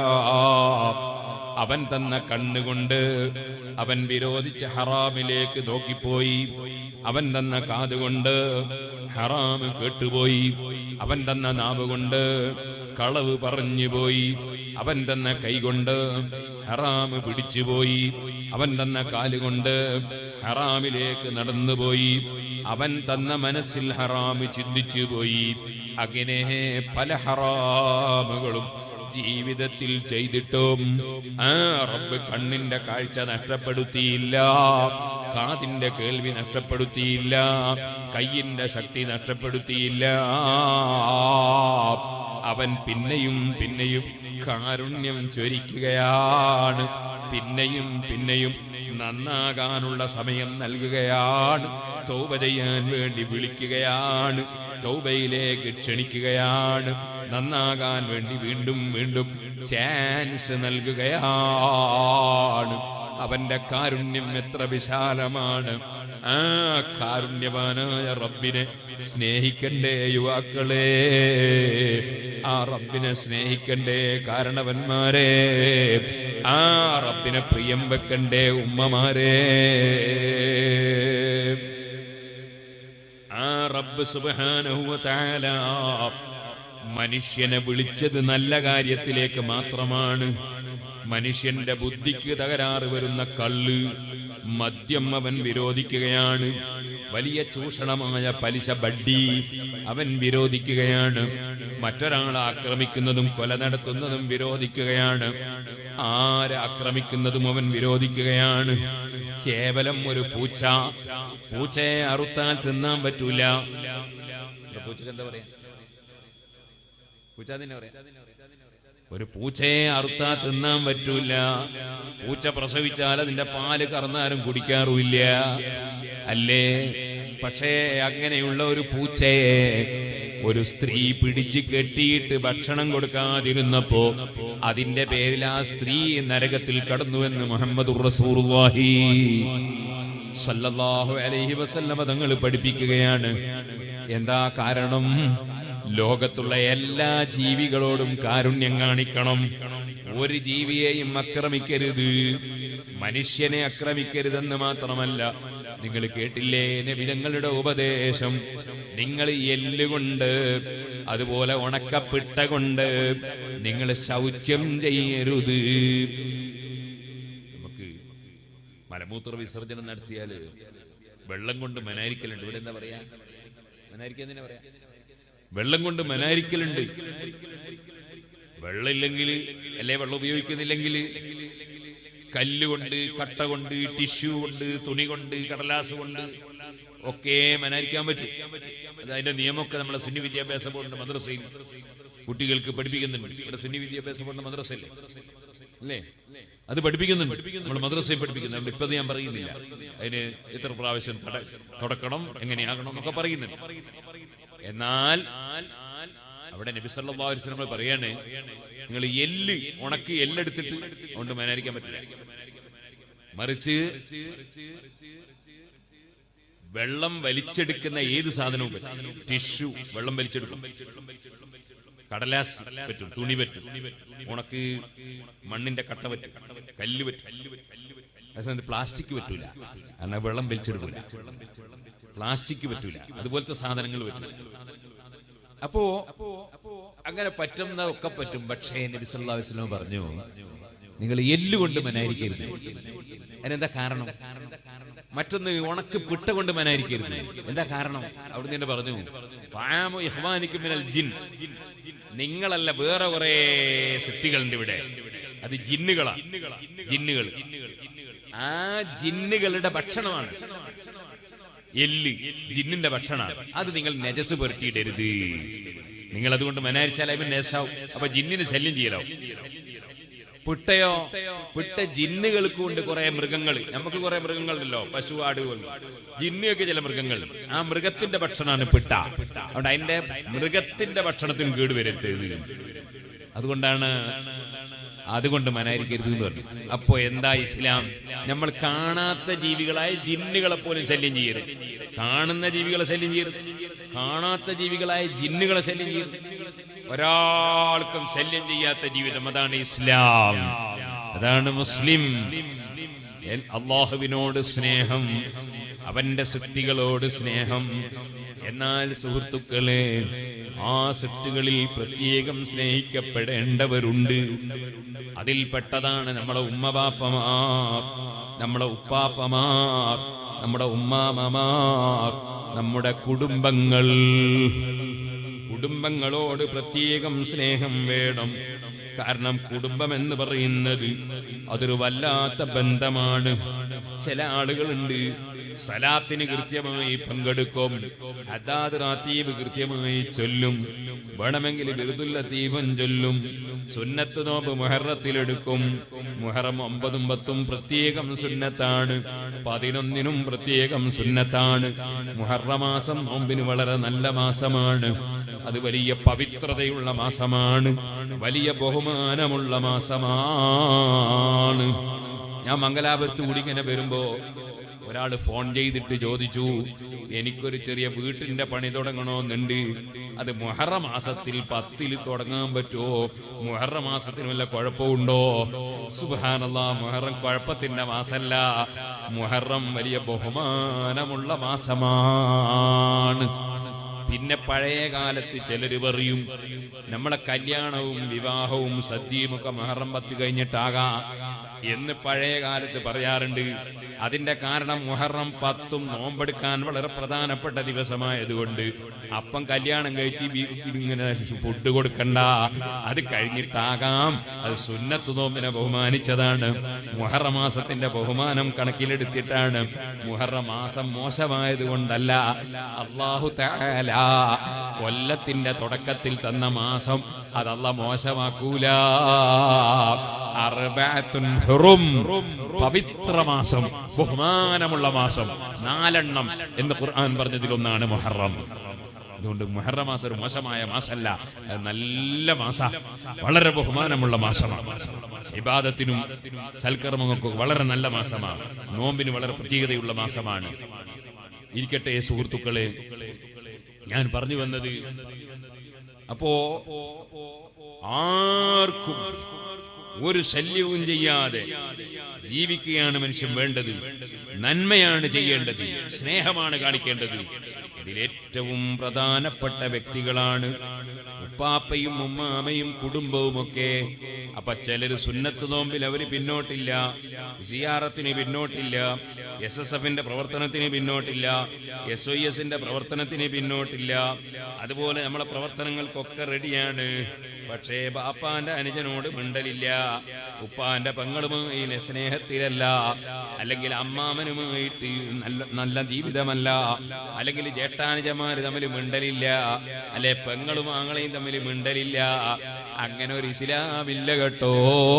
അവൻ തന്ന കണ്ണുകൊണ്ട് അവൻ വിരോധിച്ച ഹറാമിലേക്ക് നോക്കിപ്പോയി അവൻ തന്ന കാതുകൊണ്ട് ഹറാമ് കേട്ടുപോയി അവൻ തന്ന നാവ് കൊണ്ട് കളവ് പറഞ്ഞുപോയി അവൻ തന്ന കൈകൊണ്ട് ഹറാമ് പിടിച്ചുപോയി അവൻ തന്ന കാലുകൊണ്ട് ഹറാമിലേക്ക് നടന്നുപോയി അവൻ തന്ന മനസ്സിൽ ഹറാമ് ചിന്തിച്ചു പോയി അങ്ങനെ പല ഹറാമുകളും ജീവിതത്തിൽ ചെയ്തിട്ടും ആ റബ്ബ് കണ്ണിന്റെ കാഴ്ച നഷ്ടപ്പെടുത്തിയില്ല കാതിന്റെ കേൾവി നഷ്ടപ്പെടുത്തിയില്ല കയ്യിന്റെ ശക്തി നഷ്ടപ്പെടുത്തിയില്ല അവൻ പിന്നെയും പിന്നെയും കാരുണ്യം ചൊരിക്കുകയാണ് പിന്നെയും പിന്നെയും നന്നാകാനുള്ള സമയം നൽകുകയാണ് തൗബ ചെയ്യാൻ വേണ്ടി വിളിക്കുകയാണ് തൗബയിലേക്ക് ക്ഷണിക്കുകയാണ് നന്നാകാൻ വേണ്ടി വീണ്ടും വീണ്ടും ചാൻസ് നൽകുകയാണ് അവന്റെ കാരുണ്യം എത്ര വിശാലമാണ് ആ കാരുണ്യവാനായ റബ്ബിനെ സ്നേഹിക്കണ്ടേ യുവാക്കളെ ആ റബ്ബിനെ സ്നേഹിക്കണ്ടേ കാരണവന്മാരെ ആ റബ്ബിനെ പ്രിയം വെക്കണ്ടേ ഉമ്മമാരെ ആ റബ്ബ് സുബ്ഹാനഹു വ തആല മനുഷ്യനെ വിളിച്ചത് നല്ല കാര്യത്തിലേക്ക് മാത്രമാണ് മനുഷ്യന്റെ ബുദ്ധിക്ക് തകരാറ് വരുന്ന കള്ള് മദ്യം അവൻ വിരോധിക്കുകയാണ് വലിയ ചൂഷണമായ പലിശ ബഡ്ഡി അവൻ വിരോധിക്കുകയാണ് മറ്റൊരാളെ ആക്രമിക്കുന്നതും കൊല നടത്തുന്നതും വിരോധിക്കുകയാണ് ആരെ ആക്രമിക്കുന്നതും അവൻ വിരോധിക്കുകയാണ് കേവലം ഒരു പൂച്ച പൂച്ചയെ അറുത്താൽ തിന്നാൻ പറ്റൂല ഇവിടെ പൂച്ചക്ക് എന്താ പറയാ പൂച്ച തന്നെ പറയാ ഒരു പൂച്ചയെ അറുത്താ തിന്നാൻ പറ്റൂല പൂച്ച പ്രസവിച്ചാൽ അതിന്റെ പാല് കറന്നാരും കുടിക്കാറുമില്ല അല്ലേ പക്ഷേ അങ്ങനെയുള്ള ഒരു പൂച്ചയെ ഒരു സ്ത്രീ പിടിച്ച് കെട്ടിയിട്ട് ഭക്ഷണം കൊടുക്കാതിരുന്നപ്പോ അതിന്റെ പേരിൽ ആ സ്ത്രീ നരകത്തിൽ കടന്നുവെന്ന് മുഹമ്മദ് റസൂറുല്ലാഹി സല്ലല്ലാഹു അലൈഹി വസല്ലമ തങ്ങൾ പഠിപ്പിക്കുകയാണ് എന്താ കാരണം ലോകത്തുള്ള എല്ലാ ജീവികളോടും കാരുണ്യം കാണിക്കണം ഒരു ജീവിയെയും ആക്രമിക്കരുത് മനുഷ്യനെ ആക്രമിക്കരുതെന്ന് മാത്രമല്ല നിങ്ങൾ കേട്ടില്ലേ നബിതങ്ങളുടെ ഉപദേശം നിങ്ങൾ എല്ലുകൊണ്ട് അതുപോലെ ഉണക്കപ്പിട്ട കൊണ്ട് നിങ്ങൾ ശൗച്യം ചെയ്യരുത് നമുക്ക് മലമൂത്ര വിസർജനം നടത്തിയാല് വെള്ളം കൊണ്ട് മനാരിക്കലുണ്ട് ഇവിടെ എന്താ പറയാ മനാരിക്ക എന്തിനാ പറയാ വെള്ളം കൊണ്ട് മനാരിക്കലുണ്ട് വെള്ളം ഇല്ലെങ്കിൽ അല്ലെ വെള്ളം ഉപയോഗിക്കുന്നില്ലെങ്കിൽ കല്ലുകൊണ്ട് കട്ട കൊണ്ട് ടിഷ്യൂ കൊണ്ട് തുണി കൊണ്ട് കടലാസ് കൊണ്ട് ഒക്കെ മനാരിക്കാൻ പറ്റും അത് അതിന്റെ നിയമമൊക്കെ നമ്മളെ സുന്നി വിദ്യാഭ്യാസ ബോർഡിന്റെ മദ്രസയിൽ കുട്ടികൾക്ക് പഠിപ്പിക്കുന്നുണ്ട് ഇവിടെ സുന്നി വിദ്യാഭ്യാസ ബോർഡിന്റെ മദ്രസയിൽ അല്ലേ അത് പഠിപ്പിക്കുന്നുണ്ട് നമ്മൾ മദ്രസയിൽ പഠിപ്പിക്കുന്നുണ്ട് ഇപ്പൊ അത് ഞാൻ പറയുന്നില്ല അതിന് എത്ര പ്രാവശ്യം തട- തുടക്കണം എങ്ങനെയാകണം എന്നൊക്കെ പറയുന്നുണ്ട് എന്നാൽ അവിടെ നബി സല്ലല്ലാഹു അലൈഹി വസല്ലം പറയാണ് നിങ്ങൾ എല്ല് ഉണക്കി എല്ലെടുത്തിട്ട് കൊണ്ട് മനാരിക്കാൻ പറ്റില്ല മറിച്ച് വെള്ളം വലിച്ചെടുക്കുന്ന ഏത് സാധനവും പറ്റും ടിഷ്യൂ വെള്ളം വലിച്ചെടുക്കും കടലാസ് പറ്റും തുണി പറ്റും ഉണക്ക് മണ്ണിന്റെ കട്ട പറ്റും കല്ല് പറ്റും അതേസമയത്ത് പ്ലാസ്റ്റിക് പറ്റൂല കാരണം വെള്ളം വലിച്ചെടുക്കില്ല പ്ലാസ്റ്റിക് പറ്റൂല അതുപോലത്തെ സാധനങ്ങൾ പറ്റൂല അപ്പോ അങ്ങനെ പറ്റുന്ന ഒക്കെ പറ്റും പക്ഷേ നബി സല്ലല്ലാഹു അലൈഹി വസല്ലം പറഞ്ഞു നിങ്ങൾ എല്ലുകൊണ്ട് മനായിരിക്കരുത് അതിനെന്താ കാരണം മറ്റൊന്ന് ഉണക്ക് പിട്ട കൊണ്ട് മനായിരിക്കരുത് എന്താ കാരണം അവിടുന്ന് തന്നെ പറഞ്ഞു ഫാമു ഇഹ്വാനിക്കും മിനൽ ജിൻ നിങ്ങളല്ല വേറെ കുറെ സൃഷ്ടികളുണ്ട് ഇവിടെ അത് ജിന്നുകളാ ജിന്നുകൾ ആ ജിന്നുകളുടെ ഭക്ഷണമാണ് എല്ല് ജിന്നിന്റെ ഭക്ഷണമാണ് അത് നിങ്ങൾ നജസ് പുരട്ടിയിടരുത് നിങ്ങൾ അതുകൊണ്ട് മനാരിച്ചാൽ അവൻ നജസാവും അപ്പൊ ജിന്നിന് ശല്യം ചെയ്യലാവും പിട്ടയോ പിട്ട ജിന്നുകൾക്ക് കൊണ്ട് കുറെ മൃഗങ്ങൾ നമുക്ക് കുറെ മൃഗങ്ങളുണ്ടല്ലോ പശു ആട് പോലും ജിന്നിയൊക്കെ ചില മൃഗങ്ങൾ ആ മൃഗത്തിന്റെ ഭക്ഷണമാണ് പിട്ട അതുകൊണ്ട് അതിന്റെ മൃഗത്തിന്റെ ഭക്ഷണത്തിന് കേടുവരരുത് അതുകൊണ്ടാണ് അതുകൊണ്ട് മനായിരിക്കരുത് എന്ന് പറഞ്ഞു അപ്പോ എന്താ ഇസ്ലാം നമ്മൾ കാണാത്ത ജീവികളായ ജിന്നുകളെ പോലും ശല്യം ചെയ്യരുത് കാണുന്ന ജീവികളെ ശല്യം ചെയ്യരുത് കാണാത്ത ജീവികളായ ജിന്നുകളെ ശല്യം ചെയ്യരുത് ഒരാൾക്കും ശല്യം ചെയ്യാത്ത ജീവിതം അതാണ് ഇസ്ലാം അതാണ് മുസ്ലിം എൻ- അള്ളാഹുവിനോട് സ്നേഹം അവന്റെ സൃഷ്ടികളോട് സ്നേഹം എന്നാൽ സുഹൃത്തുക്കളെ ആ സൃഷ്ടികളിൽ പ്രത്യേകം സ്നേഹിക്കപ്പെടേണ്ടവരുണ്ട് അതിൽപ്പെട്ടതാണ് നമ്മളെ ഉമ്മബാപ്പമാർ നമ്മളെ ഉപ്പാപ്പമാർ നമ്മുടെ ഉമ്മാമമാർ നമ്മുടെ കുടുംബങ്ങൾ കുടുംബങ്ങളോട് പ്രത്യേകം സ്നേഹം വേണം കാരണം കുടുംബം എന്ന് പറയുന്നത് അതൊരു വല്ലാത്ത ബന്ധമാണ് ചില ആളുകളുണ്ട് സലാത്തിന് കൃത്യമായി പങ്കെടുക്കും അതാത് റാത്തീബ് കൃത്യമായി ചൊല്ലും വേണമെങ്കിൽ ബിറുദുല്ല തീപം ചൊല്ലും സുന്നത്ത് നോമ്പ് മുഹറത്തിലെടുക്കും മുഹറം ഒമ്പതും പത്തും പ്രത്യേകം സുന്നത്താണ് പതിനൊന്നിനും പ്രത്യേകം സുന്നത്താണ് മുഹറമാസം നോമ്പിന് വളരെ നല്ല മാസമാണ് അത് വലിയ പവിത്രതയുള്ള മാസമാണ് വലിയ ബഹുമാനമുള്ള മാസമാണ് ഞാൻ മംഗലാപുരത്ത് കൂടി ഇങ്ങനെ വരുമ്പോ ഒരാൾ ഫോൺ ചെയ്തിട്ട് ചോദിച്ചു എനിക്കൊരു ചെറിയ വീട്ടിന്റെ പണി തുടങ്ങണമെന്നുണ്ട് അത് മുഹറ മാസത്തിൽ പത്തിൽ തുടങ്ങാൻ പറ്റുമോ മുഹറ മാസത്തിന് വല്ല കുഴപ്പമുണ്ടോ സുബാനല്ല മുഹറം കുഴപ്പത്തിന്റെ മാസല്ല മുഹറം വലിയ ബഹുമാനമുള്ള മാസമാണ് പിന്നെ പഴയ കാലത്ത് ചിലര് പറയും നമ്മളെ കല്യാണവും വിവാഹവും സദ്യയും ഒക്കെ മഹറം പത്ത് കഴിഞ്ഞിട്ടാകാം എന്ന് പഴയ കാലത്ത് പറയാറുണ്ട് അതിന്റെ കാരണം മുഹറം പത്തും നോമ്പെടുക്കാൻ വളരെ പ്രധാനപ്പെട്ട ദിവസമായതുകൊണ്ട് അപ്പം കല്യാണം കഴിച്ച് വി- ഇങ്ങനെ ഫുഡ് കൊടുക്കണ്ട അത് കഴിഞ്ഞിട്ടാകാം അത് സുന്നത്ത് നോമ്പിനെ ബഹുമാനിച്ചതാണ് മുഹറ മാസത്തിന്റെ ബഹുമാനം കണക്കിലെടുത്തിട്ടാണ് മുഹറ മാസം മോശമായത് കൊണ്ടല്ല അള്ളാഹു തആല കൊല്ലത്തിന്റെ തുടക്കത്തിൽ തന്ന മാസം അതല്ല മോശമാക്കൂല അർബഅത്തുൻ ഹുറും പവിത്ര മാസം ബഹുമാനമുള്ള മാസം നാലെണ്ണം എന്ന് ഖുർആൻ പറഞ്ഞതിലൊന്നാണ് മുഹറം അതുകൊണ്ട് മുഹറ മാസം ഒരു മോശമായ മാസമല്ല അത് നല്ല മാസ വളരെ ബഹുമാനമുള്ള മാസമാണ് ഇബാദത്തിനും സൽക്കർമ്മങ്ങൾക്കും വളരെ നല്ല മാസമാണ് നോമ്പിന് വളരെ പ്രത്യേകതയുള്ള മാസമാണ് ഇരിക്കട്ടെ സുഹൃത്തുക്കളെ ഞാൻ പറഞ്ഞു വന്നത് അപ്പോ ആർക്കും ഒരു ശല്യവും ചെയ്യാതെ ജീവിക്കുകയാണ് മനുഷ്യൻ വേണ്ടത് നന്മയാണ് ചെയ്യേണ്ടത് സ്നേഹമാണ് കാണിക്കേണ്ടത് ഇതിലേറ്റവും പ്രധാനപ്പെട്ട വ്യക്തികളാണ് ഉപ്പാപ്പയും ഉമ്മാമയും കുടുംബവുമൊക്കെ അപ്പൊ ചിലര് സുന്നത്ത് നോമ്പിൽ അവര് പിന്നോട്ടില്ല സിയാറത്തിന് പിന്നോട്ടില്ല എസ് എസ് എഫിന്റെ പ്രവർത്തനത്തിന് പിന്നോട്ടില്ല എസ് ഐ എസിന്റെ പ്രവർത്തനത്തിന് പിന്നോട്ടില്ല അതുപോലെ നമ്മളെ പ്രവർത്തനങ്ങൾക്കൊക്കെ റെഡിയാണ് പക്ഷേ ബാപ്പാന്റെ അനുജനോട് മിണ്ടലില്ല ഉപ്പാന്റെ പെങ്ങളുമായി സ്നേഹത്തിലല്ല അല്ലെങ്കിൽ അമ്മാമനുമായിട്ട് നല്ല നല്ല ജീവിതമല്ല അല്ലെങ്കിൽ ജേഷ്ഠാനുജന്മാര് തമ്മിൽ മിണ്ടലില്ല അല്ലെ പെങ്ങളും ആങ്ങളെയും തമ്മിൽ മിണ്ടലില്ല അങ്ങനെ ഒരു ഇസ്ലാമില്ല കേട്ടോ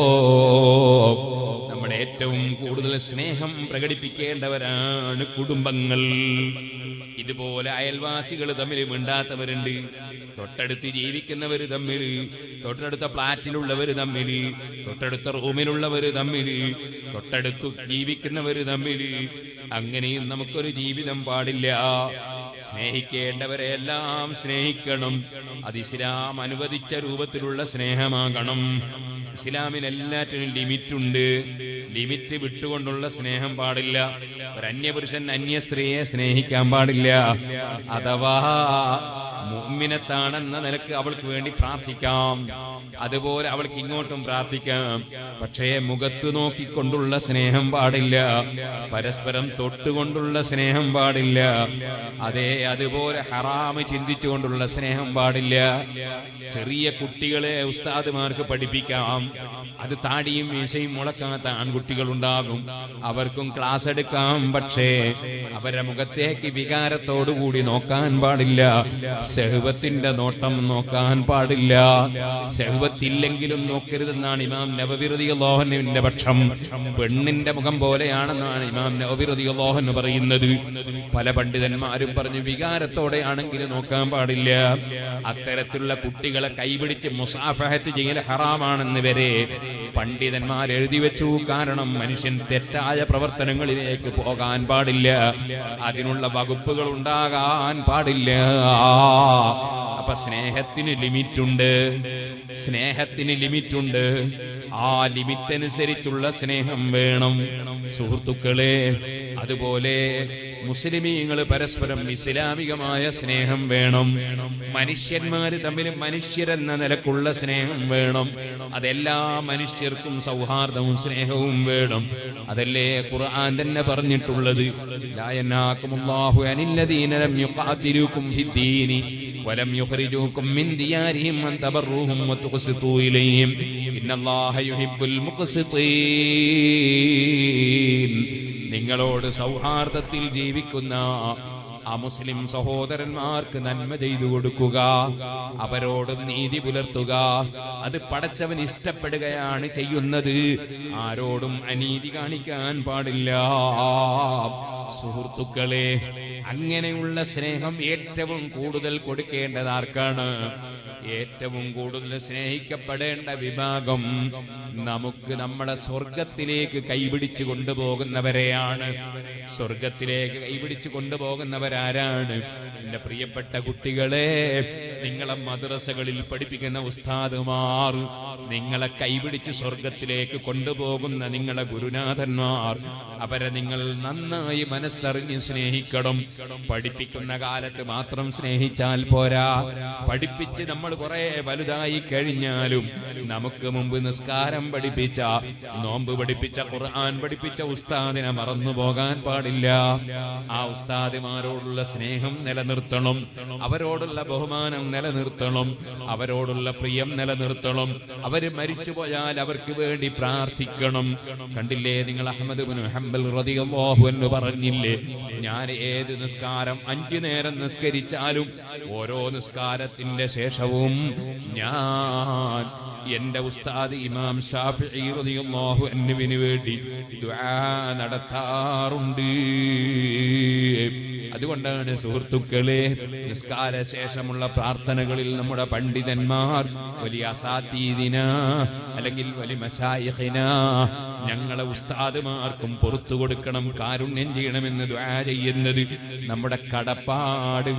നമ്മുടെ ഏറ്റവും കൂടുതൽ സ്നേഹം പ്രകടിപ്പിക്കേണ്ടവരാണ് കുടുംബങ്ങൾ ഇതുപോലെ അയൽവാസികൾ തമ്മിൽ മിണ്ടാത്തവരുണ്ട് തൊട്ടടുത്ത് ജീവിക്കുന്നവർ തമ്മിൽ തൊട്ടടുത്ത ഫ്ലാറ്റിലുള്ളവർ തമ്മിൽ തൊട്ടടുത്ത റൂമിലുള്ളവർ തമ്മിൽ തൊട്ടടുത്ത് ജീവിക്കുന്നവർ തമ്മിൽ അങ്ങനെയും നമുക്കൊരു ജീവിതം പാടില്ല സ്നേഹിക്കേണ്ടവരെ എല്ലാം സ്നേഹിക്കണം അത് ഇസ്ലാം അനുവദിച്ച രൂപത്തിലുള്ള സ്നേഹമാകണം ഇസ്ലാമിന് എല്ലാറ്റിനും ലിമിറ്റ് ഉണ്ട് ലിമിറ്റ് വിട്ടുകൊണ്ടുള്ള സ്നേഹം പാടില്ല ഒരു അന്യപുരുഷൻ അന്യ സ്ത്രീയെ സ്നേഹിക്കാൻ പാടില്ല അഥവാ മുമ്മിനത്താണെന്ന നിലക്ക് അവൾക്ക് വേണ്ടി പ്രാർത്ഥിക്കാം അതുപോലെ അവൾക്ക് ഇങ്ങോട്ടും പ്രാർത്ഥിക്കാം പക്ഷേ മുഖത്ത് നോക്കിക്കൊണ്ടുള്ള സ്നേഹം പാടില്ല പരസ്പരം തൊട്ടുകൊണ്ടുള്ള സ്നേഹം പാടില്ല അതേ അതുപോലെ ഹറാമ് ചിന്തിച്ചുകൊണ്ടുള്ള സ്നേഹം പാടില്ല ചെറിയ കുട്ടികളെ ഉസ്താദുമാർക്ക് പഠിപ്പിക്കാം അത് താടിയും മീശയും മുളക്കാത്ത ആൺകുട്ടികൾ ഉണ്ടാകും അവർക്കും ക്ലാസ് എടുക്കാം പക്ഷേ അവരുടെ മുഖത്തേക്ക് വികാരത്തോടുകൂടി നോക്കാൻ പാടില്ല സെഹുബത്തിന്റെ നോട്ടം നോക്കാൻ പാടില്ല സെഹുബത്തില്ലെങ്കിലും നോക്കരുതെന്നാണ് ഇമാം നവവിറുതി ലോഹനുവിന്റെ പക്ഷം പെണ്ണിന്റെ മുഖം പോലെയാണെന്നാണ് ഇമാം നവവിറുതി ലോഹന് പറയുന്നത് പല പണ്ഡിതന്മാരും പറഞ്ഞു വികാരത്തോടെയാണെങ്കിൽ നോക്കാൻ പാടില്ല അത്തരത്തിലുള്ള കുട്ടികളെ കൈപിടിച്ച് മുസാഫഹത്ത് ചെയ്യൽ ഹറാമാണെന്ന് വരെ പണ്ഡിതന്മാർ എഴുതി വെച്ചു കാരണം മനുഷ്യൻ തെറ്റായ പ്രവർത്തനങ്ങളിലേക്ക് പോകാൻ പാടില്ല അതിനുള്ള വകുപ്പുകൾ ഉണ്ടാകാൻ പാടില്ല അപ്പൊ സ്നേഹത്തിന് ലിമിറ്റ് ഉണ്ട് സ്നേഹത്തിന് ലിമിറ്റ് ഉണ്ട് ആ ലിമിറ്റ് അനുസരിച്ചുള്ള സ്നേഹം വേണം സുഹൃത്തുക്കളെ അതുപോലെ മുസ്ലിമീങ്ങൾ പരസ്പരം ഇസ്ലാമികമായ സ്നേഹം വേണം മനുഷ്യന്മാര് തമ്മിൽ മനുഷ്യരെന്ന നിലക്കുള്ള സ്നേഹം വേണം അതെല്ലാ മനുഷ്യർക്കും സൗഹാർദ്ദവും സ്നേഹവും വേണം അതല്ലേ ഖുർആൻ തന്നെ പറഞ്ഞിട്ടുള്ളത് ലാ യനാകുമുല്ലാഹു അനില്ലദീന ലം യുഖാതിലൂകും ഫിദ്ദീനി വലം യുഖ്രിജൂകും മിൻ ദിയാരിഹിം അൻ തബറൂഹും വതുഖ്സിതൂ ഇലൈഹിം ഇന്നല്ലാഹ യുഹിബ്ബുൽ മുഖ്സിതീൻ നിങ്ങളോട് സൗഹാർദ്ദത്തിൽ ജീവിക്കുന്ന ആ മുസ്ലിം സഹോദരന്മാർക്ക് നന്മ ചെയ്തു കൊടുക്കുക അവരോടും നീതി പുലർത്തുക അത് പടച്ചവൻ ഇഷ്ടപ്പെടുകയാണ് ചെയ്യുന്നത് ആരോടും അനീതി കാണിക്കാൻ പാടില്ല സുഹൃത്തുക്കളെ അങ്ങനെയുള്ള സ്നേഹം ഏറ്റവും കൂടുതൽ കൊടുക്കേണ്ടത് ആർക്കാണ് ഏറ്റവും കൂടുതൽ സ്നേഹിക്കപ്പെടേണ്ട വിഭാഗം നമുക്ക് നമ്മുടെ സ്വർഗത്തിലേക്ക് കൈപിടിച്ചു കൊണ്ടുപോകുന്നവരെയാണ് സ്വർഗത്തിലേക്ക് കൈപിടിച്ചു കൊണ്ടുപോകുന്നവരാരാണ് എന്റെ പ്രിയപ്പെട്ട കുട്ടികളെ നിങ്ങളെ മദ്രസകളിൽ പഠിപ്പിക്കുന്ന ഉസ്താദുമാർ നിങ്ങളെ കൈപിടിച്ച് സ്വർഗത്തിലേക്ക് കൊണ്ടുപോകുന്ന നിങ്ങളെ ഗുരുനാഥന്മാർ അവരെ നിങ്ങൾ നന്നായി മനസ്സറിഞ്ഞ് സ്നേഹിക്കണം പഠിപ്പിക്കുന്ന കാലത്ത് മാത്രം സ്നേഹിച്ചാൽ പോരാ പഠിപ്പിച്ച് നമ്മൾ കുറെ വലുതായി കഴിഞ്ഞാലും നമുക്ക് മുമ്പ് നിസ്കാരം പഠിപ്പിച്ച നോമ്പ് പഠിപ്പിച്ച ഖുർആൻ പഠിപ്പിച്ച ഉസ്താദിനെ മറന്നു പോകാൻ പാടില്ല ആ ഉസ്താദിമാരോടുള്ള സ്നേഹം നിലനിർത്തണം അവരോടുള്ള ബഹുമാനം നിലനിർത്തണം അവരോടുള്ള പ്രിയം നിലനിർത്തണം അവര് മരിച്ചു പോയാൽ അവർക്ക് വേണ്ടി പ്രാർത്ഥിക്കണം കണ്ടില്ലേ നിങ്ങൾ അഹമ്മദ് ബിൻ ഹംബൽ റളിയല്ലാഹു എന്ന് പറഞ്ഞില്ലേ ഞാൻ ഏത് നിസ്കാരം അഞ്ചു നേരം നിസ്കരിച്ചാലും ഓരോ നിസ്കാരത്തിന്റെ ശേഷവും ഞാൻ എന്റെ ഉസ്താദ് ഇമാം ഷാഫിഈ റളിയല്ലാഹു അൻഹുവിന് വേണ്ടി ദുആ നടത്താറുണ്ട് അതുകൊണ്ടാണ് സുഹൃത്തുക്കളെ നിസ്കാര ശേഷമുള്ള പ്രാർത്ഥനകളിൽ നമ്മുടെ പണ്ഡിതന്മാർ വലിയ അസാത്തീദിന അല്ലെങ്കിൽ വലിയ മശായിഖിന ഞങ്ങളെ ഉസ്താദുമാർക്കും പുറത്തു കൊടുക്കണം കാരുണ്യം ചെയ്യണമെന്ന് ദ്വാ ചെയ്യുന്നത് നമ്മുടെ കടപ്പാട്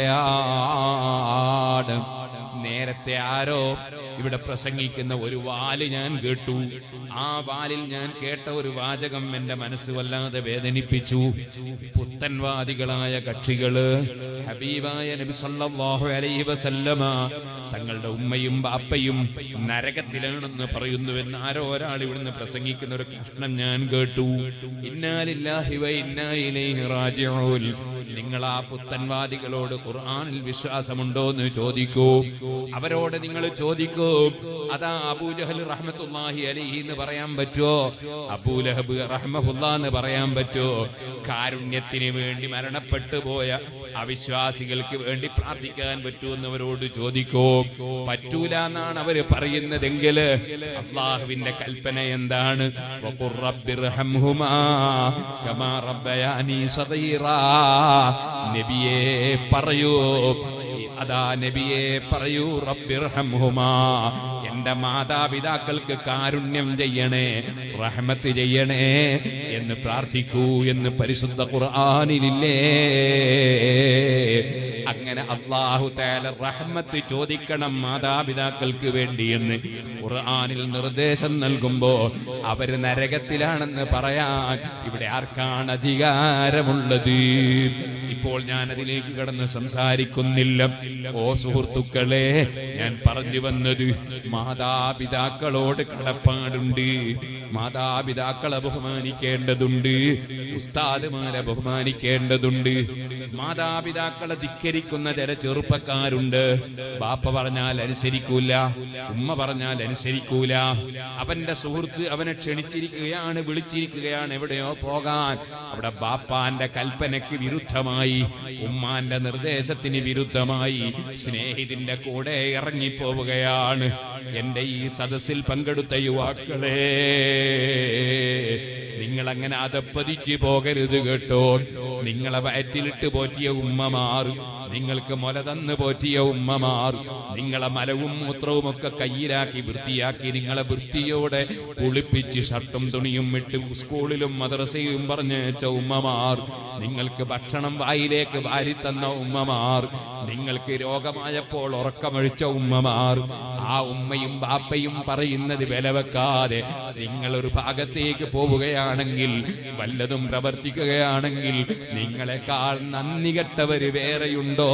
വീട്ടുകയാണ് നേരത്തെ ആരോ ഇവിടെ പ്രസംഗിക്കുന്ന ഒരു വാല് ഞാൻ കേട്ടു ആ വാലിൽ ഞാൻ കേട്ട ഒരു വാചകം എന്റെ മനസ്സ് വല്ലാതെ വേദനിപ്പിച്ചു പുത്തൻവാദികളായ കക്ഷികള് ഹബീബായ നബി സല്ലല്ലാഹു അലൈഹി വസല്ലമ തങ്ങളുടെ ഉമ്മയും ബാപ്പയും നരകത്തിലാണെന്ന് പറയുന്നുവെന്ന് ആരോ ഒരാൾ ഇവിടുന്ന് പ്രസംഗിക്കുന്ന ഒരു കഷ്ണം ഞാൻ കേട്ടു ഇന്നാലില്ലാഹി വ ഇന്നാ ഇലൈഹി റാജിഊൻ നിങ്ങൾ ആ പുത്തൻവാദികളോട് ഖുർആനിൽ വിശ്വാസമുണ്ടോ എന്ന് ചോദിക്കൂ അവരോട് നിങ്ങൾ ചോദിക്കൂ അതാ അബൂജഹൽ റഹ്മത്തുള്ളാഹി അലൈഹി എന്ന് പറയാൻ പറ്റുമോ അബൂലഹബ് റഹ്മഹുല്ല എന്ന് പറയാൻ പറ്റുമോ കാരുണ്യത്തിന് വേണ്ടി മരണപ്പെട്ടു പോയ അവിശ്വാസികൾക്ക് വേണ്ടി പ്രാർത്ഥിക്കാൻ പറ്റുമെന്ന് അവരോട് ചോദിക്കോ പറ്റൂല എന്നാണ് അവര് പറയുന്നതെങ്കിൽ അള്ളാഹുവിന്റെ കൽപ്പന എന്താണ് വഖുർ റബ്ബിർഹംഹുമാ കമാ റബ്ബയാനി സഗീറാ നബിയേ പറയൂ അതാ നബിയെ പറയൂ റബ്ബിർഹംഹുമാ എന്റെ മാതാപിതാക്കൾക്ക് കാരുണ്യം ചെയ്യണേ റഹ്മത്ത് ചെയ്യണേ എന്ന് പ്രാർത്ഥിക്കൂ എന്ന് പരിശുദ്ധ ഖുർആനിലില്ലേ അങ്ങനെ അള്ളാഹു താല റഹ്മത്ത് ചോദിക്കണം മാതാപിതാക്കൾക്ക് വേണ്ടി എന്ന് ഖുർആനിൽ നിർദ്ദേശം നൽകുമ്പോ അവര് നരകത്തിലാണെന്ന് പറയാൻ ഇവിടെ ആർക്കാണ് അധികാരമുള്ളത് ഇപ്പോൾ ഞാൻ അതിലേക്ക് കടന്ന് സംസാരിക്കുന്നില്ല ഓ സുഹൃത്തുക്കളെ ഞാൻ പറഞ്ഞു വന്നത് മാതാപിതാക്കളോട് കടപ്പാടുണ്ട് മാതാപിതാക്കളെ ബഹുമാനിക്കേണ്ടതുണ്ട് ഉസ്താദുമാരെ ബഹുമാനിക്കേണ്ടതുണ്ട് മാതാപിതാക്കളെ ധിക്കരിക്കുന്ന ചില ചെറുപ്പക്കാരുണ്ട് ബാപ്പ പറഞ്ഞാൽ അനുസരിക്കൂല ഉമ്മ പറഞ്ഞാൽ അനുസരിക്കൂല അവന്റെ സുഹൃത്ത് അവനെ ക്ഷണിച്ചിരിക്കുകയാണ് വിളിച്ചിരിക്കുകയാണ് എവിടെയോ പോകാൻ അവിടെ ബാപ്പാന്റെ കൽപ്പനയ്ക്ക് വിരുദ്ധമായി ഉമ്മാന്റെ നിർദ്ദേശത്തിന് വിരുദ്ധമായി സ്നേഹിതിന്റെ കൂടെ ഇറങ്ങിപ്പോവുകയാണ് എന്റെ ഈ സദസ്സിൽ പങ്കെടുത്ത യുവാക്കളെ നിങ്ങൾ അങ്ങനെ അതപ്പതിച്ച് പോകരുത് കേട്ടോ നിങ്ങളെ വയറ്റിലിട്ട് പോറ്റിയ ഉമ്മമാർ നിങ്ങൾക്ക് മുല തന്ന് പോറ്റിയ ഉമ്മമാർ നിങ്ങളെ മലവും മൂത്രവും ഒക്കെ കയ്യിലാക്കി വൃത്തിയാക്കി നിങ്ങളെ വൃത്തിയോടെ കുളിപ്പിച്ച് ഷർട്ടും തുണിയും ഇട്ട് സ്കൂളിലും മദ്രസയും പറഞ്ഞയച്ച ഉമ്മമാർ നിങ്ങൾക്ക് ഭക്ഷണം വായിലേക്ക് വാരിത്തന്ന ഉമ്മമാർ നിങ്ങൾക്ക് രോഗമായപ്പോൾ ഉറക്കമഴിച്ച ഉമ്മമാർ ആ ഉമ്മയും ബാപ്പയും പറയുന്നത് വില വെക്കാതെ നിങ്ങൾ ഒരു ഭാഗത്തേക്ക് പോവുകയാണെങ്കിൽ വല്ലതും പ്രവർത്തിക്കുകയാണെങ്കിൽ നിങ്ങളെക്കാൾ നന്ദി കെട്ടവര് വേറെയുണ്ടോ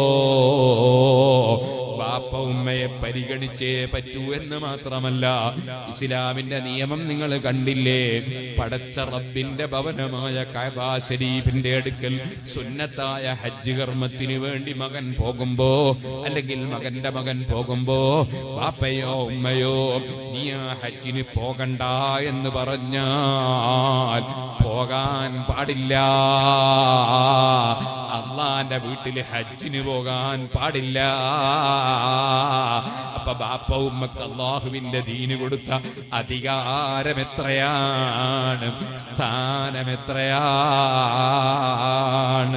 ബാപ്പ ഉമ്മയെ പരിഗണിച്ചേ പറ്റൂ എന്ന് മാത്രമല്ല ഇസ്ലാമിന്റെ നിയമം നിങ്ങൾ കണ്ടില്ലേ പടച്ച റബ്ബിന്റെ ഭവനമായ കഅബ ശരീഫിന്റെ അടുക്കൽ സുന്നത്തായ ഹജ്ജ് കർമ്മത്തിന് വേണ്ടി മകൻ പോകുമ്പോ അല്ലെങ്കിൽ മകന്റെ മകൻ പോകുമ്പോ ബാപ്പയോ ഉമ്മയോ നീ ആ ഹജ്ജിന് പോകണ്ട എന്ന് പറഞ്ഞാൽ പോകാൻ പാടില്ല അള്ളാന്റെ വീട്ടില് ഹജ്ജിന് പോകാൻ പാടില്ല അപ്പൊ ബാപ്പ ഉമ്മക്ക് അള്ളാഹുവിന്റെ ദീന് കൊടുത്ത അധികാരം എത്രയാണ് സ്ഥാനം എത്രയാണ്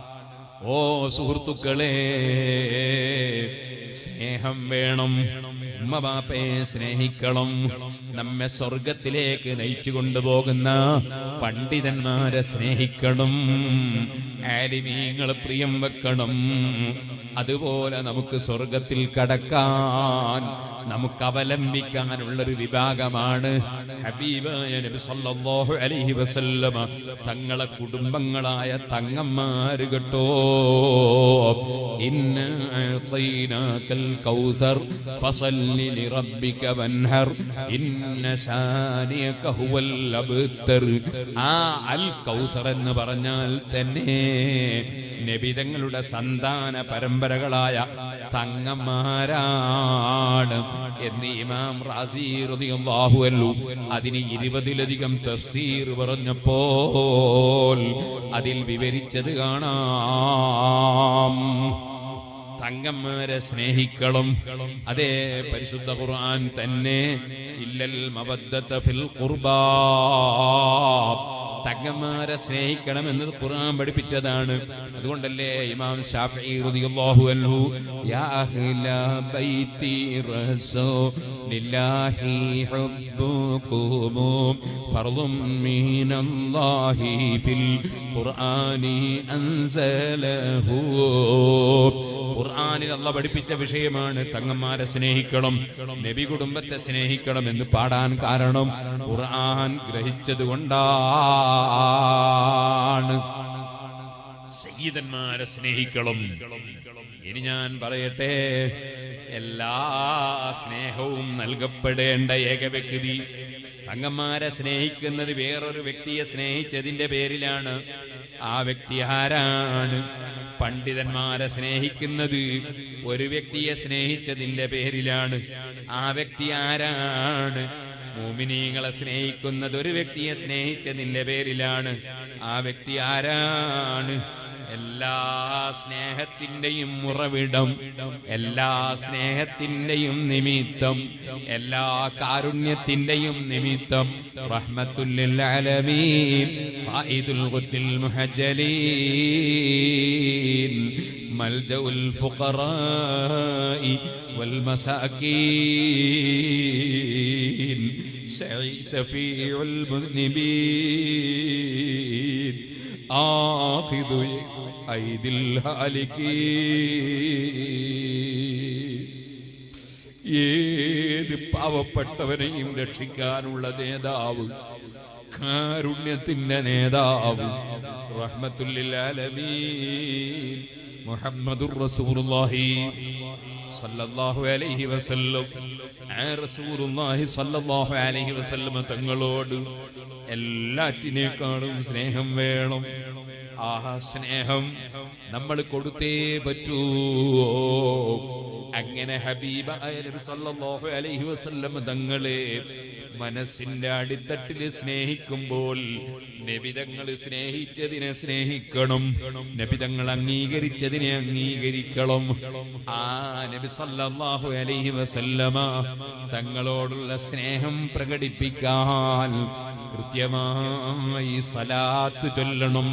ഓ സുഹൃത്തുക്കളെ സ്നേഹം വേണം ഉമ്മ ബാപ്പയെ സ്നേഹിക്കണം നമ്മെ സ്വർഗത്തിലേക്ക് നയിച്ചു കൊണ്ടുപോകുന്ന പണ്ഡിതന്മാരെ സ്നേഹിക്കണം ആലിമീങ്ങൾ പ്രിയം വെക്കണം അതുപോലെ നമുക്ക് സ്വർഗത്തിൽ കടക്കാൻ നമുക്ക് അവലംബിക്കാനുള്ളൊരു വിഭാഗമാണ് ഹബീബായ നബി സല്ലല്ലാഹു അലൈഹി വസല്ലമ തങ്ങളെ കുടുംബങ്ങളായ തങ്ങന്മാര് കേട്ടോ ഇന്ന അഅ്തൈനാകൽ കൗസർ ഫസല്ലി ലിറബ്ബിക വൻഹർ ഇന്ന ശാനിയക ഹുവൽ അബ്തർ ആ അൽ കൗസർ എന്ന് പറഞ്ഞാൽ തന്നെ നബിതങ്ങളുടെ സന്താന പരമ്പരകളായ തങ്ങന്മാരാണ് എന്ന് ഇമാം റാസി റളിയല്ലാഹു അൻഹു അതിന് ഇരുപതിലധികം തഫ്സീർ പറഞ്ഞപ്പോൾ അതിൽ വിവരിച്ചത് കാണാം തങ്ങന്മാരെ സ്നേഹിക്കണം അതേ പരിശുദ്ധ ഖുർആൻ തന്നെ ഇല്ലൽ മബദ്ദത ഫിൽ ഖുർബാ തങ്ങന്മാരെ സ്നേഹിക്കണം എന്നത് ഖുർആൻ പഠിപ്പിച്ചതാണ് അതുകൊണ്ടല്ലേ ഇമാം ഷാഫി റളിയല്ലാഹു അൻഹു യാ അഹ്ല ബൈത്തി റസൂലില്ലാഹി ഹുബ്ബുകും ഫർളും മിനല്ലാഹി ഫിൽ ഖുർആനി അൻസലഹു ഖുർആനിൽ അല്ല പഠിപ്പിച്ച വിഷയമാണ് തങ്ങന്മാരെ സ്നേഹിക്കണം നബി കുടുംബത്തെ സ്നേഹിക്കണം എന്ന് പാടാൻ കാരണം ഖുർആൻ ഗ്രഹിച്ചത് കൊണ്ടാണ് സയ്യിദന്മാരെ സ്നേഹിക്കണം ഇനി ഞാൻ പറയട്ടെ എല്ലാ സ്നേഹവും നൽകപ്പെടേണ്ട ഏക വ്യക്തി തങ്ങന്മാരെ സ്നേഹിക്കുന്നത് വേറൊരു വ്യക്തിയെ സ്നേഹിച്ചതിന്റെ പേരിലാണ് ആ വ്യക്തി ആരാണ് പണ്ഡിതന്മാരെ സ്നേഹിക്കുന്നത് ഒരു വ്യക്തിയെ സ്നേഹിച്ചതിന്റെ പേരിലാണ് ആ വ്യക്തി ആരാണ് മോമിനീങ്ങളെ സ്നേഹിക്കുന്നത് ഒരു വ്യക്തിയെ സ്നേഹിച്ചതിന്റെ പേരിലാണ് ആ വ്യക്തി ആരാണ് എല്ലാ സ്നേഹത്തിന്റെയും ഉറവിടം എല്ലാ സ്നേഹത്തിന്റെയും നിമിത്തം എല്ലാ കാരുണ്യത്തിന്റെയും നിമിത്തം റഹ്മത്തുല്ലിൽ ആലമീൻ ഫായിദുൽ ഖുദ്ദിൽ മുഹജ്ജലീൻ മൽജഉൽ ഫുഖറാഇ വൽ മസാകീൻ ശഫീഉൽ മുദ്നിബീൻ آخذ أيدي الهالكين ഏത് പാവപ്പെട്ടവനെയും രക്ഷിക്കാനുള്ള നേതാവ് കാരുണ്യത്തിന്റെ നേതാവ് റഹ്മത്തുല്ലിൽ ആലമീൻ മുഹമ്മദുർ റസൂലുള്ളാഹി സല്ലല്ലാഹു അലൈഹി വസല്ലം ആ റസൂലുള്ളാഹി സല്ലല്ലാഹു അലൈഹി വസല്ലം തങ്ങളോട് എല്ലാറ്റിനേക്കാളും സ്നേഹം വേണം ആ സ്നേഹം നമ്മൾ കൊടുത്തേ പറ്റൂ അങ്ങനെ ഹബീബായ നബി സല്ലല്ലാഹു അലൈഹി വസല്ലം തങ്ങളെ മനസ്സിന്റെ അടിത്തട്ടിൽ സ്നേഹിക്കുമ്പോൾ നബിതങ്ങൾ സ്നേഹിച്ചതിനെ സ്നേഹിക്കണം നബിതങ്ങൾ അംഗീകരിച്ചതിനെ അംഗീകരിക്കണം ആ നബി സല്ലല്ലാഹു അലൈഹി വസല്ലമ തങ്ങളോടുള്ള സ്നേഹം പ്രകടിപ്പിക്കാൻ കൃത്യമായി സലാത്ത് ചൊല്ലണം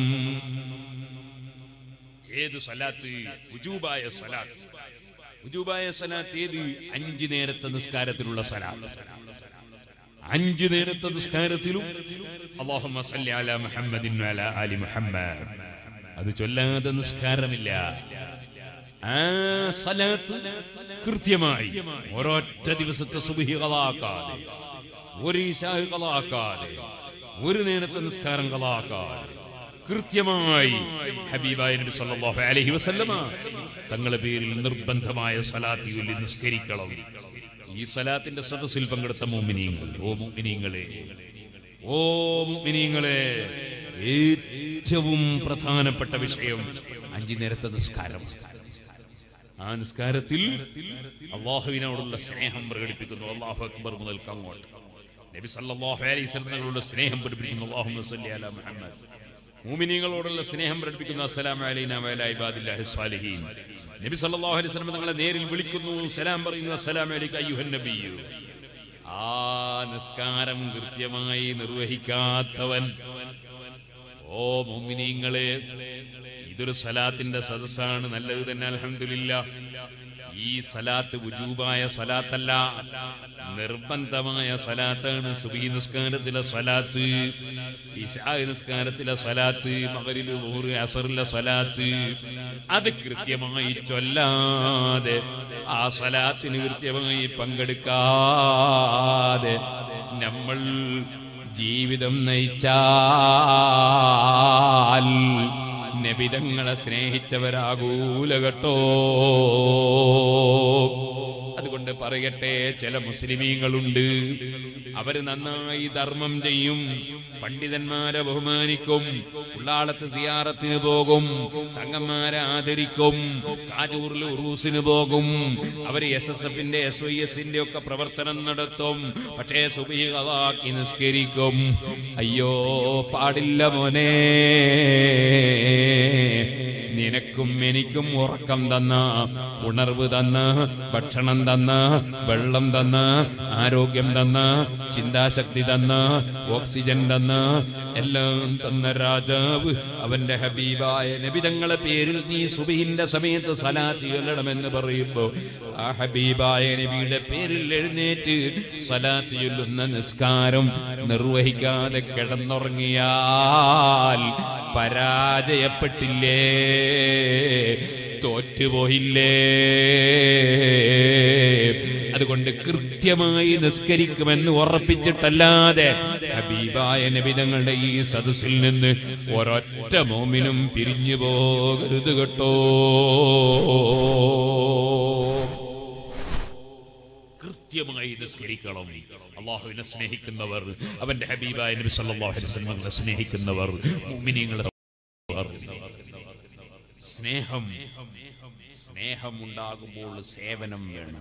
ഏത് സലാത്ത് ഉജൂബായ സലാത്ത് ഉജൂബായ സലാത്ത് ഏത് അഞ്ചു നേരത്തെ നിസ്കാരത്തിലുള്ള സലാത്ത് അഞ്ചു നേരത്തെ നിസ്കാരത്തിലും അല്ലാഹുമ്മ സല്ലി അലാ മുഹമ്മദിൻ വഅലാ ആലി മുഹമ്മദ് അത് ചൊല്ലാതെ നിസ്കാരമില്ല ആ സലാത്ത് കൃത്യമായി ഒരൊറ്റ ദിവസത്തെ സുബഹി കളാക്കാതെ ഒരു ഇശാഹ് കളാക്കാതെ ഒരു നേരത്തെ നിസ്കാരം കളാക്കാതെ കൃത്യമായി ഹബീബായ നബി സല്ലല്ലാഹു അലൈഹി വസല്ലമ തങ്ങളുടെ പേരിൽ നിർബന്ധമായ സലാത്ത് ചൊല്ലി നിസ്കരിക്കണം ഈ സലാത്തിന്റെ സദസ്സിൽ പങ്കെടുത്ത മോമിനിയങ്ങൾ ഓ മോമിനിയങ്ങളെ ഓ മോമിനിയങ്ങളെ ഏറ്റവും പ്രധാനപ്പെട്ട വിഷയം അഞ്ചു നേരത്തെ നിസ്കാരം ആ നിസ്കാരത്തിൽ അള്ളാഹുവിനോടുള്ള സ്നേഹം പ്രകടിപ്പിക്കുന്നു അള്ളാഹു അക്ബർ മുതൽ അങ്ങോട്ട് നബി സല്ലല്ലാഹു അലൈഹി വസല്ലമയോടുള്ള സ്നേഹം പ്രകടിപ്പിക്കുന്നു അല്ലാഹുമ്മ സല്ലി അലാ മുഹമ്മദ് മൂമിനീങ്ങളോടുള്ള സ്നേഹം പ്രകടിപ്പിക്കുന്നു അസ്സലാമു അലൈനാ വഅലാ ഇബാദില്ലാഹി സ്വാലിഹീൻ നബി സല്ലല്ലാഹു അലൈഹി വസല്ലം തങ്ങളെ നേരിൽ വിളിക്കുന്നു സലാം പറയുന്നു അസ്സലാമു അലൈക അയ്യുഹൻ നബിയ്യു ആ നിസ്കാരം കൃത്യമായി നിർവഹിക്കാത്തവൻ ഓ മുഅ്മിനീങ്ങളെ ഇതൊരു സലാത്തിന്റെ സദസ്സാണ് നല്ലത് തന്നെ അൽഹംദുലില്ല ഈ സലാത്ത് വുജൂബായ സലാത്തല്ല നിർബന്ധമായ സലാത്താണ് സുബീ നിസ്കാരത്തിലെ സലാത്ത് ഇശാ നിസ്കാരത്തിലെ സലാത്ത് മകരിൽ അസറിലെ സലാത്ത് അത് കൃത്യമായി ചൊല്ലാതെ ആ സലാത്തിന് കൃത്യമായി പങ്കെടുക്കാതെ നമ്മൾ ജീവിതം നയിച്ചാൽ നബിതങ്ങളെ സ്നേഹിച്ചവരാകൂല കേട്ടോ അതുകൊണ്ട് പറയട്ടെ ചില മുസ്ലിമീങ്ങളുണ്ട് അവര് നന്നായി ധർമ്മം ചെയ്യും പണ്ഡിതന്മാരെ ബഹുമാനിക്കും ഉള്ളാളത്ത് സിയാറത്തിന് പോകും തങ്ങന്മാരെ ആദരിക്കും കാജൂറിൽ ഉറൂസിന് പോകും അവര് എസ് എസ് എഫിന്റെ എസ് വൈ എസിന്റെ ഒക്കെ പ്രവർത്തനം നടത്തും പക്ഷേ സുബീകളാക്കി നിസ്കരിക്കും അയ്യോ പാടില്ല മോനെ നിനക്കും എനിക്കും ഉറക്കം തന്ന ഉണർവ് തന്ന ഭക്ഷണം തന്ന വെള്ളം തന്ന ആരോഗ്യം തന്ന ചിന്താശക്തി തന്ന ഓക്സിജൻ തന്ന എല്ലാം തന്ന രാജാവ് അവന്റെ ഹബീബായ നബിതങ്ങളെ പേരിൽ നീ സുബിഹിന്റെ സമയത്ത് സലാത്തി ചൊല്ലണമെന്ന് പറയുമ്പോ ആ ഹബീബായ നബിയുടെ പേരിൽ എഴുന്നേറ്റ് സലാത്തി ചൊല്ലുന്ന നിസ്കാരം നിർവഹിക്കാതെ കിടന്നുറങ്ങിയാൽ പരാജയപ്പെട്ടില്ലേ തോറ്റുപോയില്ലേ അതുകൊണ്ട് കൃത്യമായി നിസ്കരിക്കുമെന്ന് ഉറപ്പിച്ചിട്ടല്ലാതെ ഹബീബായ നബിതങ്ങളുടെ ഈ സദസ്സിൽ നിന്ന് ഒരൊറ്റ മോമിനും പിരിഞ്ഞു പോകരുത് കേട്ടോ കൃത്യമായി നിസ്കരിക്കണം അള്ളാഹുവിനെ സ്നേഹിക്കുന്നവർ അവന്റെ ഹബീബായ നബി സല്ലല്ലാഹു അലൈഹി വസല്ലമയെ സ്നേഹിക്കുന്നവർ മുഅ്മിനീങ്ങളെ സ്നേഹം സ്നേഹം ഉണ്ടാകുമ്പോൾ സേവനം വേണം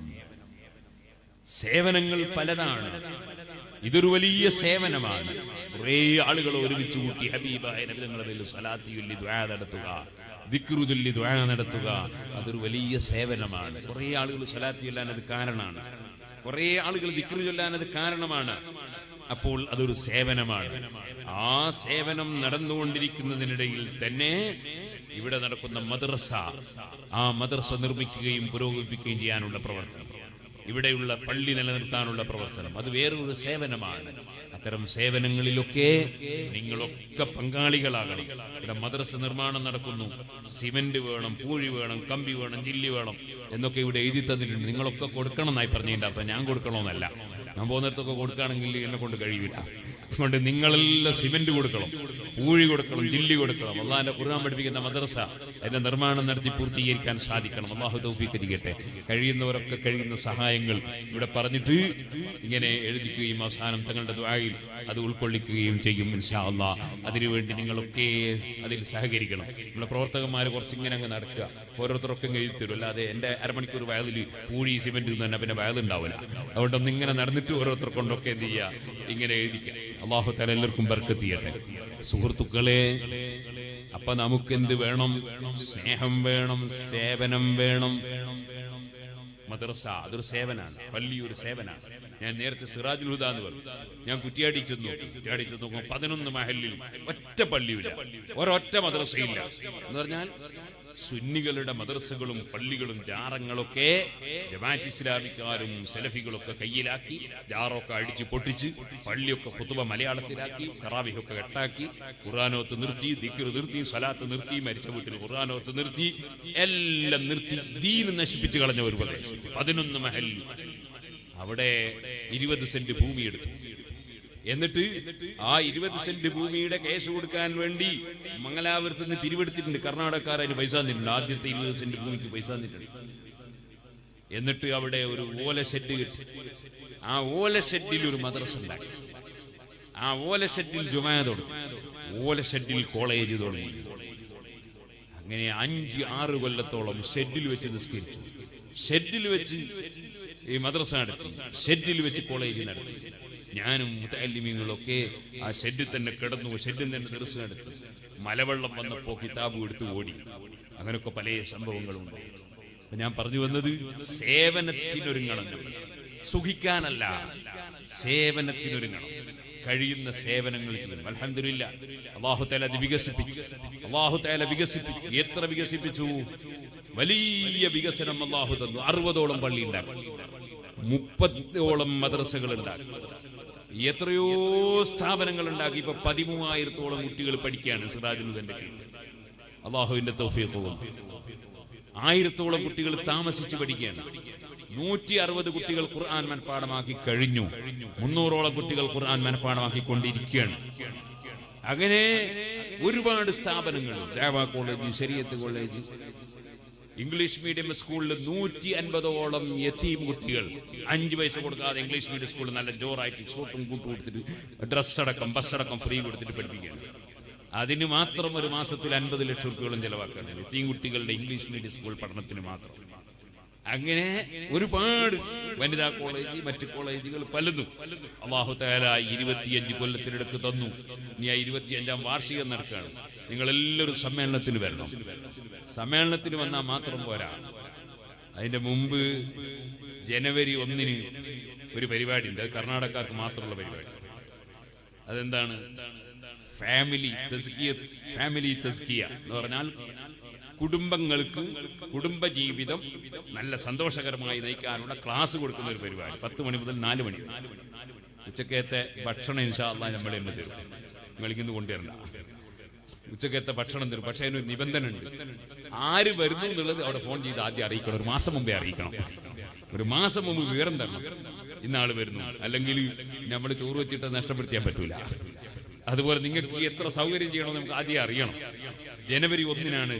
സേവനങ്ങൾ പലതാണ് ഇതൊരു വലിയ സേവനമാണ് കുറേ ആളുകൾ ഒരുമിച്ച് കൂട്ടി ഹബീബായ നബിതങ്ങളുടെ സലാത്തി ചൊല്ലി ദ്വാ നടത്തുക ദിക്റു ചൊല്ലി ദ്വാ നടത്തുക അതൊരു വലിയ സേവനമാണ് കുറേ ആളുകൾ സലാത്തി ചൊല്ലാൻ അത് കാരണമാണ് കുറേ ആളുകൾ ദിക്റു ചൊല്ലാൻ അത് കാരണമാണ് അപ്പോൾ അതൊരു സേവനമാണ് ആ സേവനം നടന്നുകൊണ്ടിരിക്കുന്നതിനിടയിൽ തന്നെ ഇവിടെ നടക്കുന്ന മദ്രസ ആ മദ്രസ നിർമ്മിക്കുകയും പുരോഗമിപ്പിക്കുകയും ചെയ്യാനുള്ള പ്രവർത്തനം ഇവിടെയുള്ള പള്ളി നിലനിർത്താനുള്ള പ്രവർത്തനം അത് വേറൊരു സേവനമാണ് അത്തരം സേവനങ്ങളിലൊക്കെ നിങ്ങളൊക്കെ പങ്കാളികളാകണം ഇവിടെ മദ്രസ നിർമ്മാണം നടക്കുന്നു സിമന്റ് വേണം പൂഴി വേണം കമ്പി വേണം ജില്ലി വേണം എന്നൊക്കെ ഇവിടെ എഴുതി തന്നിട്ടുണ്ട് നിങ്ങളൊക്കെ കൊടുക്കണം എന്നായി പറഞ്ഞതിൻ്റെ അർത്ഥം ഞാൻ കൊടുക്കണമെന്നല്ല ഞാൻ പോകുന്നിടത്തൊക്കെ കൊടുക്കുകയാണെങ്കിൽ എന്നെ കൊണ്ട് കഴിയില്ല അതുകൊണ്ട് നിങ്ങളെല്ലാം സിമന്റ് കൊടുക്കണം പൂഴി കൊടുക്കണം ജില്ലി കൊടുക്കണം അള്ളാഹിന്റെ ഖുർആൻ പഠിപ്പിക്കുന്ന മദ്രസ അതിന്റെ നിർമ്മാണം നടത്തി പൂർത്തീകരിക്കാൻ സാധിക്കണം അള്ളാഹു തൗഫീഖ് ചെയ്യട്ടെ കഴിയുന്നവരൊക്കെ കഴിയുന്ന സഹായങ്ങൾ ഇവിടെ പറഞ്ഞിട്ട് ഇങ്ങനെ എഴുതിക്കുകയും അവസാനം തങ്ങളുടെ ദ്വായിൽ അത് ഉൾക്കൊള്ളിക്കുകയും ചെയ്യും ഇൻഷാ അള്ളാ അതിനുവേണ്ടി നിങ്ങളൊക്കെ അതിൽ സഹകരിക്കണം നമ്മുടെ പ്രവർത്തകന്മാർ കുറച്ചിങ്ങനെ അങ്ങ് നടക്കുക ഓരോരുത്തരൊക്കെ അങ്ങ് എഴുതി തരും അല്ലാതെ എൻ്റെ അരമണിക്കൂർ വയലിൽ പൂഴി സിമെന്റ് തന്നെ പിന്നെ വയലുണ്ടാവില്ല അതുകൊണ്ടൊന്ന് ഇങ്ങനെ നടന്നിട്ട് ഓരോരുത്തർ കൊണ്ടൊക്കെ എന്ത് ചെയ്യുക ഇങ്ങനെ എഴുതിക്കുക അള്ളാഹു തല എല്ലാവർക്കും ബർക്കത്ത് ചെയ്യട്ടെ സുഹൃത്തുക്കളെ അപ്പൊ നമുക്ക് എന്ത് വേണം സ്നേഹം വേണം സേവനം വേണം മദ്രസ അതൊരു സേവനാണ് പള്ളി ഒരു സേവനാണ് ഞാൻ നേരത്തെ സിറാജുൽ ഹുദ എന്ന് പറഞ്ഞു ഞാൻ കുറ്റിയാടി ചെന്നു കുറ്റിയാടി ചെന്ന് നോക്കുമ്പോൾ പതിനൊന്ന് മഹലിൽ ഒറ്റ പള്ളിയില്ല ഒരൊറ്റ മദ്രസയില്ല എന്ന് പറഞ്ഞാൽ സുന്നികളുടെ മദ്രസകളും പള്ളികളും ജാറങ്ങളൊക്കെ ജമാഅത്ത് ഇസ്ലാമിക്കാരും സെലഫികളൊക്കെ കയ്യിലാക്കി ജാറൊക്കെ അടിച്ച് പൊട്ടിച്ച് പള്ളിയൊക്കെ ഫുത്തുബ മലയാളത്തിലാക്കി തറാവിഹൊക്കെ കെട്ടാക്കി ഖുർആാനോത്ത് നിർത്തി ദിക്ർ നിർത്തി സലാത്ത് നിർത്തി മരിച്ച വീട്ടിൽ ഖുർആാനോത്ത് നിർത്തി എല്ലാം നിർത്തി ദീൻ നശിപ്പിച്ച് കളഞ്ഞ ഒരു പ്രദേശം പതിനൊന്ന് മഹൽ അവിടെ ഇരുപത് സെന്റ് ഭൂമി എടുത്തു എന്നിട്ട് ആ ഇരുപത് സെന്റ് ഭൂമിയുടെ കേസ് കൊടുക്കാൻ വേണ്ടി മംഗലാപുരത്ത് നിന്ന് പിരിവെടുത്തിട്ടുണ്ട് കർണാടകക്കാർ അതിന് പൈസ തന്നിട്ടുണ്ട് ആദ്യത്തെ ഇരുപത് സെന്റ് ഭൂമിക്ക് പൈസ തന്നിട്ടുണ്ട് എന്നിട്ട് അവിടെ ഒരു ഓല ഷെഡ് കിട്ടി ആ ഓല ഷെഡിൽ ഒരു മദ്രസ ഉണ്ടാക്കി ആ ഓല ഷെഡിൽ ജുമായ തുടങ്ങി ഓല ഷെഡിൽ കോളേജ് തുടങ്ങി അങ്ങനെ അഞ്ച് ആറ് കൊല്ലത്തോളം ഷെഡിൽ വെച്ച് നിസ്കരിച്ചു ഷെഡിൽ വെച്ച് ഈ മദ്രസ നടത്തി ഷെഡിൽ വെച്ച് കോളേജ് നടത്തി ഞാനും മുത്തല്ലിമീങ്ങളൊക്കെ ആ ഷെഡിൽ തന്നെ കിടന്നു ഷെഡിൽ തന്നെ ദർശനം നടത്തി മലവെള്ളം വന്നപ്പോ കിതാബ് എടുത്ത് ഓടി അങ്ങനെയൊക്കെ പല സംഭവങ്ങളുണ്ട് അപ്പൊ ഞാൻ പറഞ്ഞു വന്നത് സേവനത്തിനൊരുങ്ങണം നമ്മൾ സുഖിക്കാനല്ല സേവനത്തിനൊരുങ്ങണം കഴിയുന്ന സേവനങ്ങൾ ചെയ്യും അൽഹംദുലില്ല അള്ളാഹു തആല അത് വികസിപ്പിച്ചു അള്ളാഹു തആല വികസിപ്പിച്ചു എത്ര വികസിപ്പിച്ചു വലിയ വികസനം അള്ളാഹു തന്നു അറുപതോളം പള്ളി ഉണ്ടാക്കി മുപ്പതോളം മദ്രസകൾ ഉണ്ടാക്കി എത്രയോ സ്ഥാപനങ്ങൾ ഉണ്ടാക്കി ഇപ്പൊ പതിമൂവായിരത്തോളം കുട്ടികൾ പഠിക്കുകയാണ് സിറാജുലുദന്റെ കീഴിൽ അള്ളാഹുവിന്റെ തൗഫീഖും ആയിരത്തോളം കുട്ടികൾ താമസിച്ച് പഠിക്കുകയാണ് നൂറ്റി അറുപത് കുട്ടികൾ ഖുർആൻ മനഃപ്പാടമാക്കി കഴിഞ്ഞു മുന്നൂറോളം കുട്ടികൾ ഖുർആൻ മനഃപ്പാടമാക്കി കൊണ്ടിരിക്കുകയാണ് അങ്ങനെ ഒരുപാട് സ്ഥാപനങ്ങൾ ദേവ കോളേജ് ശരീരത്ത് കോളേജ് ഇംഗ്ലീഷ് മീഡിയം സ്കൂളിൽ നൂറ്റി അൻപതോളം യത്തീം കുട്ടികൾ അഞ്ച് പൈസ കൊടുക്കാതെ ഇംഗ്ലീഷ് മീഡിയം സ്കൂളിൽ നല്ല ജോറായിട്ട് ഷൂട്ടും കൂട്ടും കൊടുത്തിട്ട് ഡ്രസ് അടക്കം ബസ് അടക്കം ഫ്രീ കൊടുത്തിട്ട് പഠിപ്പിക്കുകയാണ് അതിന് മാത്രം ഒരു മാസത്തിൽ അൻപത് ലക്ഷം റുപ്യോളം ചെലവാക്കാണ് യത്തീം കുട്ടികളുടെ ഇംഗ്ലീഷ് മീഡിയം സ്കൂൾ പഠനത്തിന് മാത്രം അങ്ങനെ ഒരുപാട് വനിതാ കോളേജ് മറ്റ് കോളേജുകൾ പലതും അള്ളാഹു താല ഇരുപത്തിയഞ്ച് കൊല്ലത്തിനടുക്ക് തന്നു ഇനി ആ ഇരുപത്തിയഞ്ചാം വാർഷികം നടക്കുകയാണ് നിങ്ങൾ എല്ലാവരും സമ്മേളനത്തിന് വരണം സമ്മേളനത്തിന് വന്നാൽ മാത്രം പോരാ അതിന്റെ മുമ്പ് ജനുവരി ഒന്നിന് ഒരു പരിപാടി ഉണ്ട് അത് കർണാടകക്കാർക്ക് മാത്രമുള്ള പരിപാടി അതെന്താണ് ഫാമിലി തസ്കിയ ഫാമിലി തസ്കിയ എന്ന് പറഞ്ഞാൽ കുടുംബങ്ങൾക്ക് കുടുംബജീവിതം നല്ല സന്തോഷകരമായി നയിക്കാനുള്ള ക്ലാസ് കൊടുക്കുന്ന ഒരു പരിപാടി പത്ത് മണി മുതൽ നാല് മണി വരെ. ഉച്ചക്കത്തെ ഭക്ഷണം ഇൻഷാല്ല നമ്മൾ എന്ന് തരും നിങ്ങളിന്ന് കൊണ്ടുവരണ്ട ഉച്ചക്കത്തെ ഭക്ഷണം തരും പക്ഷേ അതിനൊരു നിബന്ധന ഉണ്ട് ആര് വരുന്നു എന്നുള്ളത് അവിടെ ഫോൺ ചെയ്ത് ആദ്യം അറിയിക്കണം ഒരു മാസം മുമ്പേ അറിയിക്കണം ഒരു മാസം മുമ്പ് വിവരം തരണം ഇന്നാള് വരുന്നു അല്ലെങ്കിൽ നമ്മൾ ചോറ് വെച്ചിട്ട് നഷ്ടപ്പെടുത്തിയാൻ പറ്റൂല അതുപോലെ നിങ്ങൾക്ക് എത്ര സൗകര്യം ചെയ്യണമെന്ന് നമുക്ക് ആദ്യം അറിയണം ജനുവരി ഒന്നിനാണ്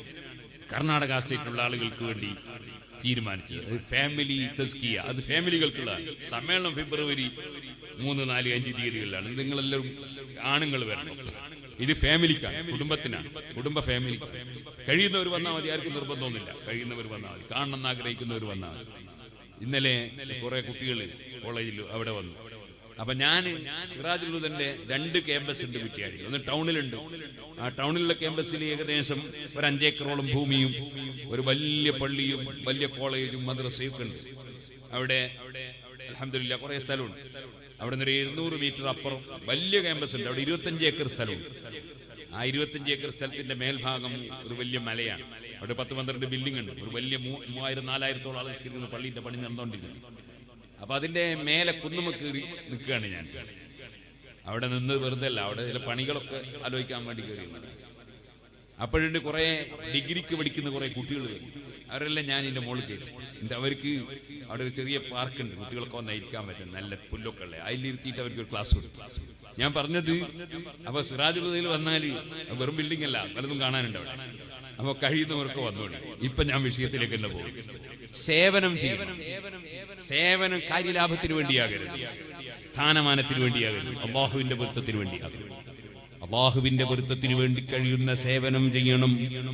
കർണാടക സ്റ്റേറ്റിലുള്ള ആളുകൾക്ക് വേണ്ടി തീരുമാനിച്ചത് അത് ഫാമിലി തസ്കിയ അത് ഫാമിലികൾക്കുള്ള സമ്മേളനം ഫെബ്രുവരി മൂന്ന് നാല് അഞ്ച് തീയതികളിലാണ് ഇത് നിങ്ങളെല്ലാവരും ആണുങ്ങൾ വരണം ഇത് ഫാമിലിക്കാണ് കുടുംബത്തിനാണ് കുടുംബ ഫാമിലി കഴിയുന്നവർ വന്നാൽ മതി ആർക്കും നിർബന്ധമൊന്നുമില്ല കഴിയുന്നവർ വന്നാൽ മതി കാണണം എന്ന് ആഗ്രഹിക്കുന്നവർ വന്നാൽ മതി ഇന്നലെ കുറെ കുട്ടികൾ കോളേജിൽ അവിടെ വന്നു അപ്പൊ ഞാൻ സിറാജുലുദന്റെ രണ്ട് ക്യാമ്പസ് ഉണ്ട് കുറ്റിയാടി ഒന്ന് ടൗണിലുണ്ട് ആ ടൗണിലുള്ള ക്യാമ്പസിൽ ഏകദേശം ഒരു അഞ്ചേക്കറോളം ഭൂമിയും ഒരു വലിയ പള്ളിയും വലിയ കോളേജും മദ്രസയും ഒക്കെ ഉണ്ട് അവിടെ അലഹമില്ല കുറെ സ്ഥലമുണ്ട് അവിടെ നിന്ന് ഒരു എഴുന്നൂറ് മീറ്റർ അപ്പുറം വലിയ ക്യാമ്പസ് ഉണ്ട് അവിടെ ഇരുപത്തഞ്ച് ഏക്കർ സ്ഥലമുണ്ട് ആ ഇരുപത്തഞ്ച് ഏക്കർ സ്ഥലത്തിന്റെ മേൽഭാഗം ഒരു വലിയ മലയാണ് അവിടെ പത്ത് പന്ത്രണ്ട് ബിൽഡിംഗ് ഉണ്ട് ഒരു വലിയ മൂ- മൂവായിരം നാലായിരത്തോളം ആൾ നിസ്കരിക്കുന്ന പള്ളിന്റെ പണി നടന്നുകൊണ്ടിരിക്കുന്നു അപ്പൊ അതിന്റെ മേലെ കുന്നുമ കയറി നിൽക്കുകയാണ് ഞാൻ അവിടെ നിന്ന് വെറുതെ അല്ല അവിടെ ചില പണികളൊക്കെ ആലോചിക്കാൻ വേണ്ടി കയറി അപ്പോഴുണ്ട് കുറെ ഡിഗ്രിക്ക് പഠിക്കുന്ന കുറെ കുട്ടികൾ വരും അവരെല്ലാം ഞാൻ എന്റെ മോളിൽ കയറ്റി എന്നിട്ട് അവർക്ക് അവിടെ ഒരു ചെറിയ പാർക്ക് ഉണ്ട് കുട്ടികൾക്ക് വന്ന് ഇരിക്കാൻ പറ്റും നല്ല പുല്ലൊക്കെ ഉള്ളത് അതിലിരുത്തിയിട്ട് അവർക്ക് ഒരു ക്ലാസ് കൊടുത്തു ഞാൻ പറഞ്ഞത് അപ്പൊ സിറാജുള്ളതിൽ വന്നാൽ വെറും ബിൽഡിംഗ് അല്ല പലതും കാണാനുണ്ട് അവിടെ അപ്പൊ കഴിയുന്നവർക്ക് വന്നോളി ഇപ്പൊ ഞാൻ വിഷയത്തിലേക്ക് തന്നെ പോകും സേവനം ചെയ്യണം സേവനം കാര്യലാഭത്തിന് വേണ്ടിയാകരുത് സ്ഥാനമാനത്തിന് വേണ്ടിയാകരുത് അള്ളാഹുവിന്റെ പൊരുത്തത്തിന് വേണ്ടിയാകരുത് അള്ളാഹുവിന്റെ പൊരുത്തത്തിന് വേണ്ടി കഴിയുന്ന സേവനം ചെയ്യണം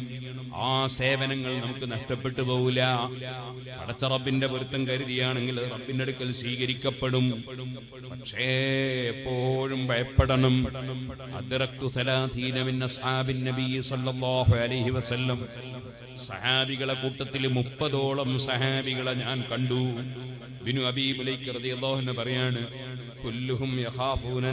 ആ സേവനങ്ങൾ നമുക്ക് നഷ്ടപ്പെട്ടു പോവില്ല അടച്ച റബ്ബിന്റെ പൊരുത്തം കരുതിയാണെങ്കിൽ അത് റബ്ബിന്റെ അടുക്കൽ സ്വീകരിക്കപ്പെടും പക്ഷേ എപ്പോഴും ഭയപ്പെടണം അദ്റക്തു സലാഥീന മിൻ അസ്ഹാബിൻ നബി സല്ലല്ലാഹു അലൈഹി വസല്ലം സഹാബികളെ കൂട്ടത്തിൽ മുപ്പതോളം സഹാബികളെ ഞാൻ കണ്ടു ബിനു അബീ മുലൈക്ക് റളിയല്ലാഹു അൻഹു പറയാണ് കുല്ലുഹും യഖാഫൂന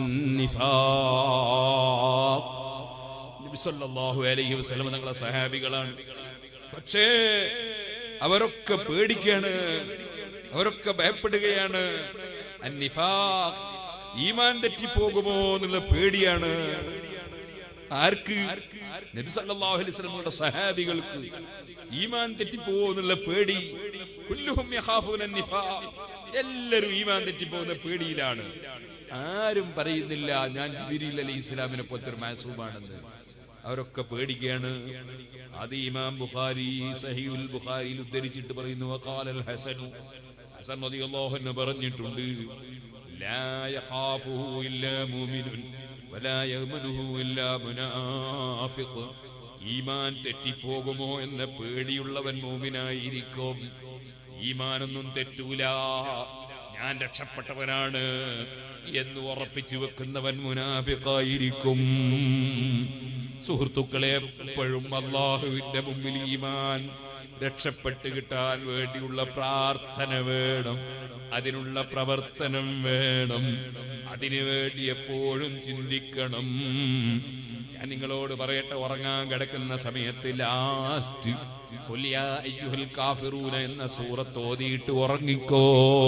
നിഫാഖ് നബി സല്ലല്ലാഹു അലൈഹി വസല്ലം തങ്ങളെ സഹാബികളാണ് പക്ഷേ അവരൊക്കെ പേടിക്കാണ് അവരൊക്കെ ഭയപ്പെടുകയാണ് അന്നിഫാഖ് ഈമാൻ തെറ്റിപ്പോകുമോ എന്നുള്ള പേടിയാണ് ആർക്ക് നബി സല്ലല്ലാഹു അലൈഹി വസല്ലമയുടെ സഹാബികൾക്ക് ഈമാൻ തെറ്റിപ്പോകുമോ എന്നുള്ള പേടി കുല്ലുഹും യഖാഫൂന അന്നിഫാഖ് എല്ലാവരും ഈമാൻ തെറ്റിപ്പോകുന്ന പേടിയിലാണ് ആരും പറയുന്നില്ല ഞാൻ ജിബിരിൽ അലൈഹി ഇസ്ലാമിനെ പോലത്തെ ഒരു മാസൂമാണെന്ന് അവരൊക്കെ പേടിക്കുകയാണ് അത് ഇമാം ബുഖാരി സഹിയുൽ ബുഖാരിയിൽ ഉദ്ധരിച്ചിട്ട് പറയുന്നു വഖാലൽ ഹസനു ഹസൻ റളിയല്ലാഹു അൻഹു പറഞ്ഞിട്ടുണ്ട് ലാ യഖാഫുഹു ഇല്ലാ മുഅ്മിനുൻ വലാ യഅ്മനുഹു ഇല്ലാ മുനാഫിഖ് ഈമാൻ തെറ്റിപ്പോകുമോ എന്ന പേടിയുള്ളവൻ മൂമിനായിരിക്കും ഈമാനൊന്നും തെറ്റൂല ഞാൻ രക്ഷപ്പെട്ടവനാണ് എന്ന് ഉറപ്പിച്ചു വെക്കുന്നവൻ മുനാഫിക്കായിരിക്കും സുഹൃത്തുക്കളെ എപ്പോഴും അള്ളാഹുവിന്റെ മുമ്പിൽ ഈമാൻ രക്ഷപ്പെട്ട് കിട്ടാൻ വേണ്ടിയുള്ള പ്രാർത്ഥന വേണം അതിനുള്ള പ്രവർത്തനം വേണം അതിനു വേണ്ടി എപ്പോഴും ചിന്തിക്കണം ഞാൻ നിങ്ങളോട് പറയട്ടെ ഉറങ്ങാൻ കിടക്കുന്ന സമയത്ത് ലാസ്റ്റ് കാഫിറൂന എന്ന സൂറത്ത് ഓതിയിട്ട് ഉറങ്ങിക്കോ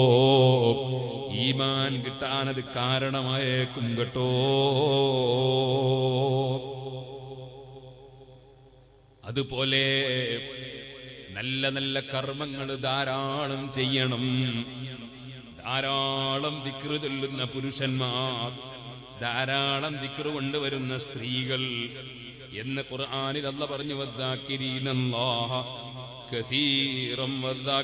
ഈമാൻ കിട്ടാനത് കാരണമായേക്കും കേട്ടോ അതുപോലെ നല്ല നല്ല കർമ്മങ്ങൾ ധാരാളം ചെയ്യണം ധാരാളം ദിക്റ് ചൊല്ലുന്ന പുരുഷന്മാർ ധാരാളം ദിക്റ് കൊണ്ടുവരുന്ന സ്ത്രീകൾ എന്ന് ഖുർആനിൽ അല്ല പറഞ്ഞു വദ്ദാക്കിരീനല്ലാഹ കസീറം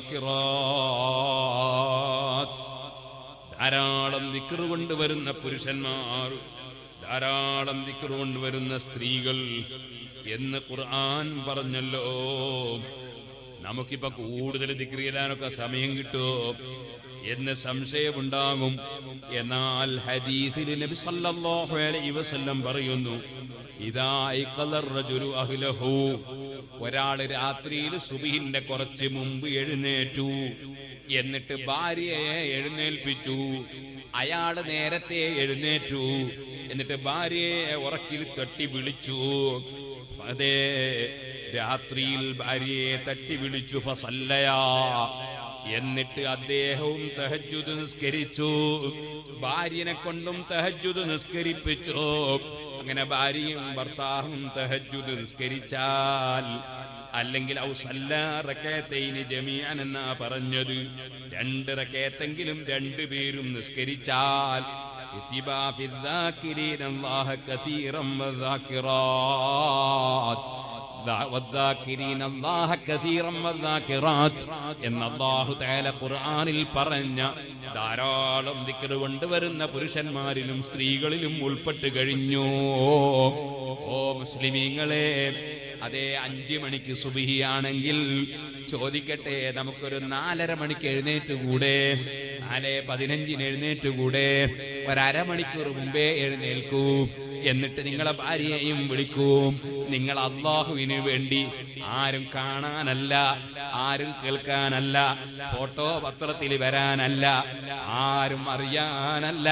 വദ്ദാക്കിറാത്ത് ധാരാളം ദിക്റ് കൊണ്ടുവരുന്ന പുരുഷന്മാർ ധാരാളം ദിക്റ് കൊണ്ടുവരുന്ന സ്ത്രീകൾ എന്ന് ഖുർആൻ പറഞ്ഞല്ലോ നമുക്കിപ്പോ കൂടുതൽ ദിക്റ് ചെയ്യാനൊക്കെ സമയം കിട്ടുമോ എന്ന് സംശയമുണ്ടാകും എന്നാൽ ഹദീസിൽ നബി സല്ലല്ലാഹു അലൈഹി വസല്ലം പറയുന്നു ഇദാ ഐഖലർ റജുലു അഹ്ലഹു ഒരാൾ രാത്രിയിൽ സുബഹിന്റെ കുറച്ച് മുമ്പ് എഴുന്നേറ്റു എന്നിട്ട് ഭാര്യയെ എഴുന്നേൽപ്പിച്ചു അയാള് നേരത്തെ എഴുന്നേറ്റു എന്നിട്ട് ഭാര്യയെ ഉറക്കിൽ തട്ടി വിളിച്ചു അതെ രാത്രിയിൽ ഭാര്യയെ തട്ടി വിളിച്ചു ഫസല്ലയാ എന്നിട്ട് അദ്ദേഹവും തഹജുദ് നിസ്കരിച്ചു ഭാര്യനെ കൊണ്ടും തഹജുദ് നിസ്കരിപ്പിച്ചു അങ്ങനെ ഭാര്യയും ഭർത്താവും തഹജുദ് നിസ്കരിച്ചാൽ അല്ലെങ്കിൽ ഔ സല്ലാ റകഅത്തൈനി ജമീഅൻ എന്നാ പറഞ്ഞത് രണ്ട് റകഅത്തെങ്കിലും രണ്ട് പേരും നിസ്കരിച്ചാൽ ഇത്തിബാ ഫിദ്ദാക്കിരീന അല്ലാഹ കസീറൻ വദ്ദാക്കിറാത്ത് والذاكرين الله كثيرا والذاكرات എന്ന് അല്ലാഹു തആല ഖുർആനിൽ പറഞ്ഞ ധാരാളം ദിക്ർ കൊണ്ടുവരുന്ന പുരുഷന്മാരിലും സ്ത്രീകളിലും ഉൾപ്പെട്ട് കഴിഞ്ഞു ഓ മുസ്ലിമീങ്ങളെ അതേ അഞ്ചു മണിക്ക് സുബിഹിയാണെങ്കിൽ ചോദിക്കട്ടെ നമുക്കൊരു നാലര മണിക്ക് എഴുന്നേറ്റ് കൂടെ നാല് പതിനഞ്ചിന് എഴുന്നേറ്റ് കൂടെ ഒരമണിക്കൂർ മുമ്പേ എഴുന്നേൽക്കൂ എന്നിട്ട് നിങ്ങളെ ഭാര്യയെയും വിളിക്കും നിങ്ങൾ അള്ളാഹുവിന് വേണ്ടി ആരും കാണാനല്ല ആരും കേൾക്കാനല്ല ഫോട്ടോ പത്രത്തിൽ വരാനല്ല ആരും അറിയാനല്ല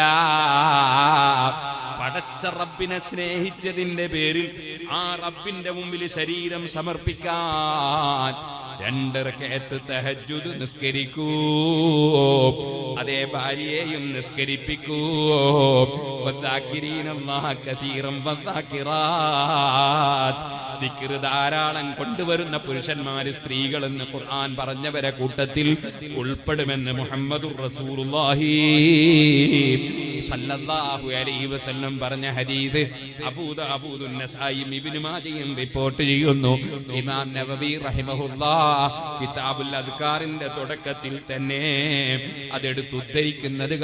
പടച്ച റബ്ബിനെ സ്നേഹിച്ചതിന്റെ പേരിൽ ആ റബ്ബിന്റെ മുമ്പിൽ ശരീരം സമർപ്പിക്കാൻ രണ്ടരക്കയത്ത് തഹജുദ് നിസ്കരിക്കൂ അതേ ഭാര്യയെയും നിസ്കരിപ്പിക്കൂ വദ്ദാക്കിരീന അല്ലാഹ കതീറൻ വദ്ദാക്കിറാത്ത്. ദിക്റ് ധാരാളം കൊണ്ടുവരുന്ന പുരുഷന്മാര് സ്ത്രീകൾ എന്ന് ഖുർആൻ പറഞ്ഞവരെ കൂട്ടത്തിൽ ഉൾപ്പെടുമെന്ന് മുഹമ്മദുർ റസൂലുള്ളാഹി സല്ലല്ലാഹു അലൈഹി വസല്ലം പറഞ്ഞ ഹദീസ് അബൂദാബൂദുൻ നസായിയും ഇബ്നു മാജയും റിപ്പോർട്ട് ചെയ്യുന്നു ഇമാം നവവി റഹിമഹുല്ലാ കിതാബുൽ അദ്കാറിന്റെ തുടക്കത്തിൽ തന്നെ അതെടുത്ത് ഉദ്ധരിക്കുന്നത്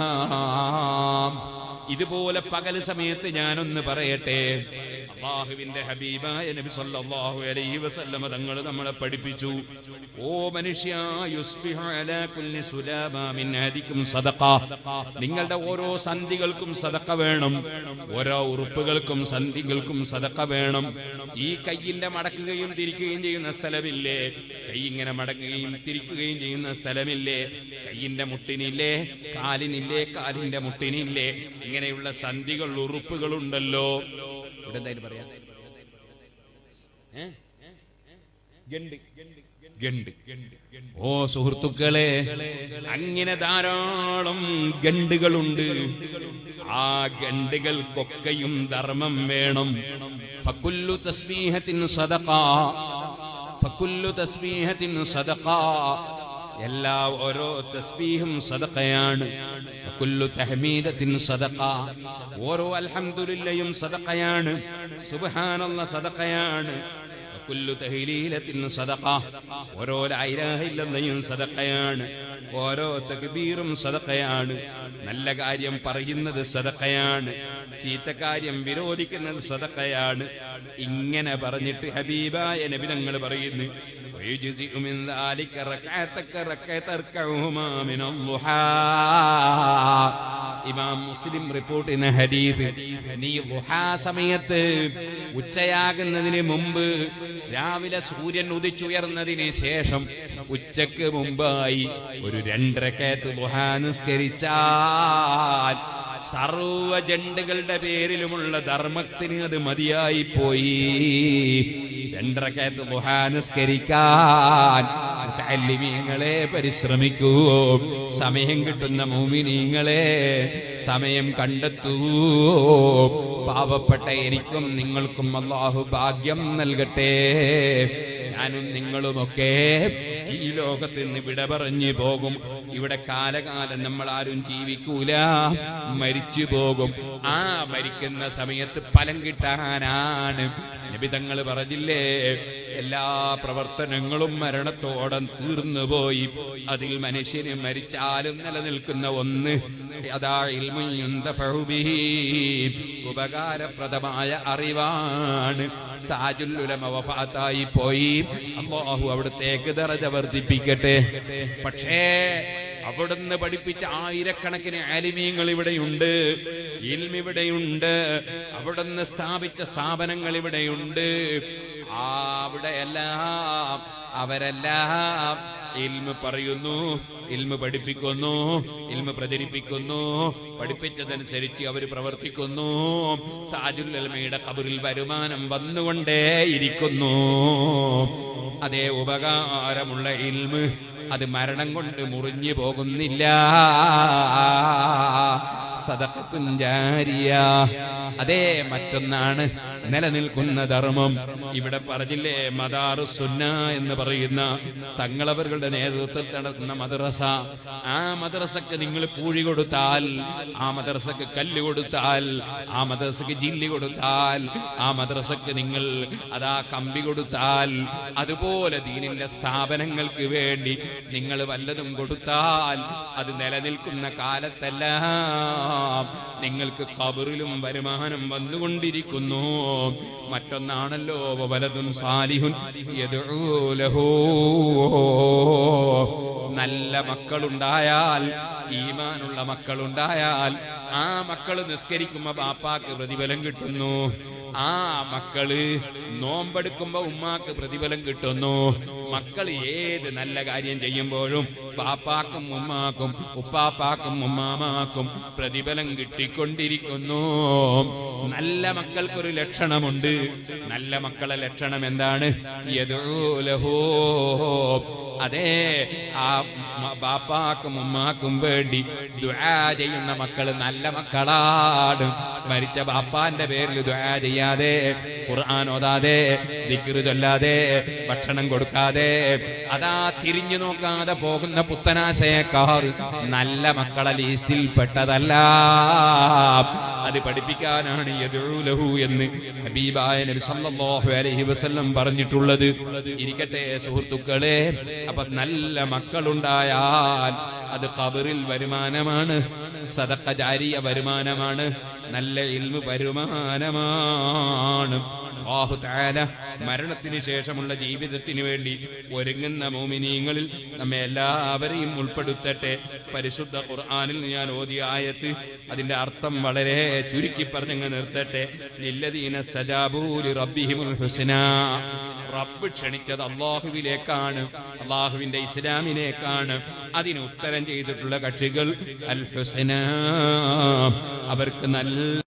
കാണാം ഇതുപോലെ പകൽ സമയത്ത് ഞാനൊന്ന് പറയട്ടെ അള്ളാഹുവിന്റെ ഹബീബായ നബി സല്ലല്ലാഹു അലൈഹി വസല്ലമ തങ്ങൾ നമ്മളെ പഠിപ്പിച്ചു ഓ മനുഷ്യ യുസ്ബിഹു അലാ കുല്ലി സുലാമ മിൻ ഹദിക്കും സദഖ നിങ്ങളുടെ ഓരോ സന്ധികൾക്കും സദഖ വേണം ഓരോ ഉറുപ്പുകൾക്കും സന്ധികൾക്കും സദഖ വേണം ഈ കയ്യിന്റെ മടക്കുകയും തിരിക്കുകയും ചെയ്യുന്ന സ്ഥലമില്ലേ കൈ ഇങ്ങനെ മടങ്ങുകയും തിരിക്കുകയും ചെയ്യുന്ന സ്ഥലമില്ലേ കയ്യിന്റെ മുട്ടിനില്ലേ കാലിനില്ലേ കാലിന്റെ മുട്ടിനില്ലേ ഇങ്ങനെയുള്ള സന്ധികൾ ഉറുപ്പുകൾ ഉണ്ടല്ലോ ഇവിടെ എന്തായാലും പറയാം ഏ? ഗണ്ട് ഗണ്ട് ഓ സുഹൃത്തുക്കളെ അങ്ങനെ ധാരാളം ഗണ്ടുകളുണ്ട് ആ ഗണ്ടുകൾക്കൊക്കെയും ധർമ്മം വേണം ഫക്കുല്ലു തസ്ബീഹത്തിൻ സദഖ ഫക്കുല്ലു തസ്ബീഹത്തിൻ സദഖ എല്ലാ ഓരോ തസ്ബീഹും സദഖയാണ് വകുല്ലു തഹ്മീദത്തിൻ സദഖ ഓരോ അൽഹംദുലില്ലയും സദഖയാണ് സുബ്ഹാനല്ല സദഖയാണ് വകുല്ലു തഹ്ലീലത്തിൻ സദഖ ഓരോ ലാ ഇലാഹ ഇല്ലല്ലയും സദഖയാണ് ഓരോ തക്ബീറും സദഖയാണ് നല്ല കാര്യം പറയുന്നത് സദഖയാണ് ചീത്ത കാര്യം വിരോധിക്കുന്നത് സദഖയാണ് ഇങ്ങനെ പറഞ്ഞിട്ട് ഹബീബായ നബി തങ്ങൾ പറയുന്നു ويجزئ من ذلك ركعتك ركعة تركعهما من الضحى ഇമാം മുസ്ലിം റിപ്പോർട്ട് ചെയ്യുന്ന ഹദീസ് നീ ളുഹാ സമയത്ത് ഉച്ചയാകുന്നതിന് മുമ്പ് രാവിലെ സൂര്യൻ ഉദിച്ചുയർന്നതിന് ശേഷം ഉച്ചക്ക് മുമ്പായി ഒരു രണ്ടരക്കയത്ത് ളുഹാ നിസ്കരിച്ചാൽ സർവ ജണ്ടുകളുടെ പേരിലുമുള്ള ധർമ്മത്തിന് അത് മതിയായി പോയി രണ്ടരക്കയത്ത് ളുഹാ നിസ്കരിക്കാൻ മുത്തല്ലിമീങ്ങളെ പരിശ്രമിക്കൂ സമയം കിട്ടുന്ന മൂമിനീങ്ങളെ സമയം കണ്ടെത്തൂ പാവപ്പെട്ട എനിക്കും നിങ്ങൾക്കും അള്ളാഹു ഭാഗ്യം നൽകട്ടെ ഞാനും നിങ്ങളുമൊക്കെ ഈ ലോകത്ത് നിന്ന് വിട പറഞ്ഞു പോകും ഇവിടെ കാലകാലം നമ്മൾ ആരും ജീവിക്കൂല മരിച്ചു പോകും ആ മരിക്കുന്ന സമയത്ത് ഫലം കിട്ടാനാണ് നബിതങ്ങൾ പറഞ്ഞില്ലേ എല്ലാ പ്രവർത്തനങ്ങളും മരണത്തോടെ തീർന്നുപോയി അതിൽ മനുഷ്യന് മരിച്ചാലും നിലനിൽക്കുന്ന ഒന്ന് അതാ ഇൽമുൻ യുന്തഫഉ ബിഹി. ഉപകാരപ്രദമായ അറിവാണ് താജുൽ ഉലമ വഫാത്തായി പോയി അള്ളാഹു അവിടത്തേക്ക് ദറജ വർദ്ധിപ്പിക്കട്ടെ പക്ഷേ അവിടുന്ന് പഠിപ്പിച്ച ആയിരക്കണക്കിന് ആലിമീങ്ങൾ ഇവിടെയുണ്ട് ഇൽമ ഇവിടെയുണ്ട് അവിടുന്ന് സ്ഥാപിച്ച സ്ഥാപനങ്ങൾ ഇവിടെയുണ്ട് ആ അവിടെയെല്ലാം അവരെല്ലാം ഇൽമ പറയുന്നു ഇൽമ പഠിപ്പിക്കുന്നു ഇൽമ പ്രചരിപ്പിക്കുന്നു പഠിപ്പിച്ചതനുസരിച്ച് അവർ പ്രവർത്തിക്കുന്നു താജുൽ അൽമയുടെ കബറിൽ വരുമാനം വന്നുകൊണ്ടേയിരിക്കുന്നു അതേ ഉപകാരമുള്ള ഇൽമ അത് മരണം കൊണ്ട് മുറിഞ്ഞു പോകുന്നില്ല സദഖത്തുൻ ജാരിയ അതേ മറ്റൊന്നാണ് നിലനിൽക്കുന്ന ധർമ്മം ഇവിടെ പറഞ്ഞില്ലേ മദാറു സുന്ന എന്ന് പറയുന്ന തങ്ങളവരുടെ നേതൃത്വത്തിൽ നടത്തുന്ന മദ്രസ ആ മദ്രസക്ക് നിങ്ങൾ പൂഴി കൊടുത്താൽ ആ മദ്രസക്ക് കല്ല് കൊടുത്താൽ ആ മദ്രസക്ക് ജില്ലി കൊടുത്താൽ ആ മദ്രസക്ക് നിങ്ങൾ അതാ കമ്പി കൊടുത്താൽ അതുപോലെ ദീനിന്റെ സ്ഥാപനങ്ങൾക്ക് വേണ്ടി നിങ്ങൾ വല്ലതും കൊടുത്താൽ അത് നിലനിൽക്കുന്ന കാലത്തെല്ലാം നിങ്ങൾക്ക് ഖബറിലും വരുമാനം വന്നുകൊണ്ടിരിക്കുന്നു മറ്റൊന്നാണല്ലോ വലതും സാലിഹുൻ യദ്ഉ ലഹു. നല്ല മക്കളുണ്ടായാൽ ഈമാനുള്ള മക്കളുണ്ടായാൽ ആ മക്കള് നിസ്കരിക്കുമ്പോ ബാപ്പാക്ക് പ്രതിഫലം കിട്ടുന്നു ആ മക്കള് നോമ്പെടുക്കുമ്പോ ഉമ്മാക്ക് പ്രതിഫലം കിട്ടുന്നു മക്കൾ ഏത് നല്ല കാര്യം ചെയ്യുമ്പോഴും ബാപ്പാക്കും ഉമ്മാക്കും ഉപ്പാപ്പാക്കും ഉമ്മാമാക്കും പ്രതിഫലം കിട്ടിക്കൊണ്ടിരിക്കുന്നു നല്ല മക്കൾക്കൊരു ലക്ഷണമുണ്ട് നല്ല മക്കളെ ലക്ഷണം എന്താണ് യദൂലഹോ അതെ ആ മ- ബാപ്പാക്കും ഉമ്മാക്കും വേണ്ടി ദുആ ചെയ്യുന്ന മക്കള് നല്ല മക്കളാണ് മരിച്ച ബാപ്പാന്റെ പേരിൽ ദുആ ചെയ്യാതെ ഖുർആൻ ഓതാതെ ദിക്റ് ചൊല്ലാതെ ഭക്ഷണം കൊടുക്കാതെ അതാ തിരിഞ്ഞു നോക്കാതെ പോകുന്ന പുത്തനാശയക്കാർ നല്ല മക്കളെ ലിസ്റ്റിൽ പെട്ടതല്ല അത് പഠിപ്പിക്കാനാണ് യദുലഹു എന്ന് ഹബീബായ നബി സല്ലല്ലാഹു അലൈഹി വസല്ലം പറഞ്ഞിട്ടുള്ളത് ഇരിക്കട്ടെ സുഹൃത്തുക്കളെ അപ്പൊ നല്ല മക്കളുണ്ടായാൽ അത് ഖബറിൽ വരുമാനമാണ് സദഖ ജാരിയ വരുമാനമാണ് നല്ല ഇൽമു വരുമാനമാണ് അല്ലാഹു തആല മരണത്തിന് ശേഷമുള്ള ജീവിതത്തിന് വേണ്ടി ഒരുങ്ങുന്ന മോമിനീങ്ങളിൽ നമ്മെ എല്ലാവരെയും ഉൾപ്പെടുത്തട്ടെ പരിശുദ്ധ ഖുർആനിൽ ഞാൻ ഓതിയ ആയത്ത് അതിന്റെ അർത്ഥം വളരെ ചുരുക്കി പറഞ്ഞങ്ങ് നിർത്തട്ടെ ലില്ലദീന സ്തജാബൂലി റബ്ബിഹിമുൽ ഹുസ്ന റബ്ബ് ക്ഷണിച്ചത് അള്ളാഹുവിലേക്കാണ് അള്ളാഹുവിന്റെ ഇസ്ലാമിലേക്കാണ് അതിന് ഉത്തരം ചെയ്തിട്ടുള്ള കക്ഷികൾ അൽ ഹുസ്ന അവർക്ക് നല്ല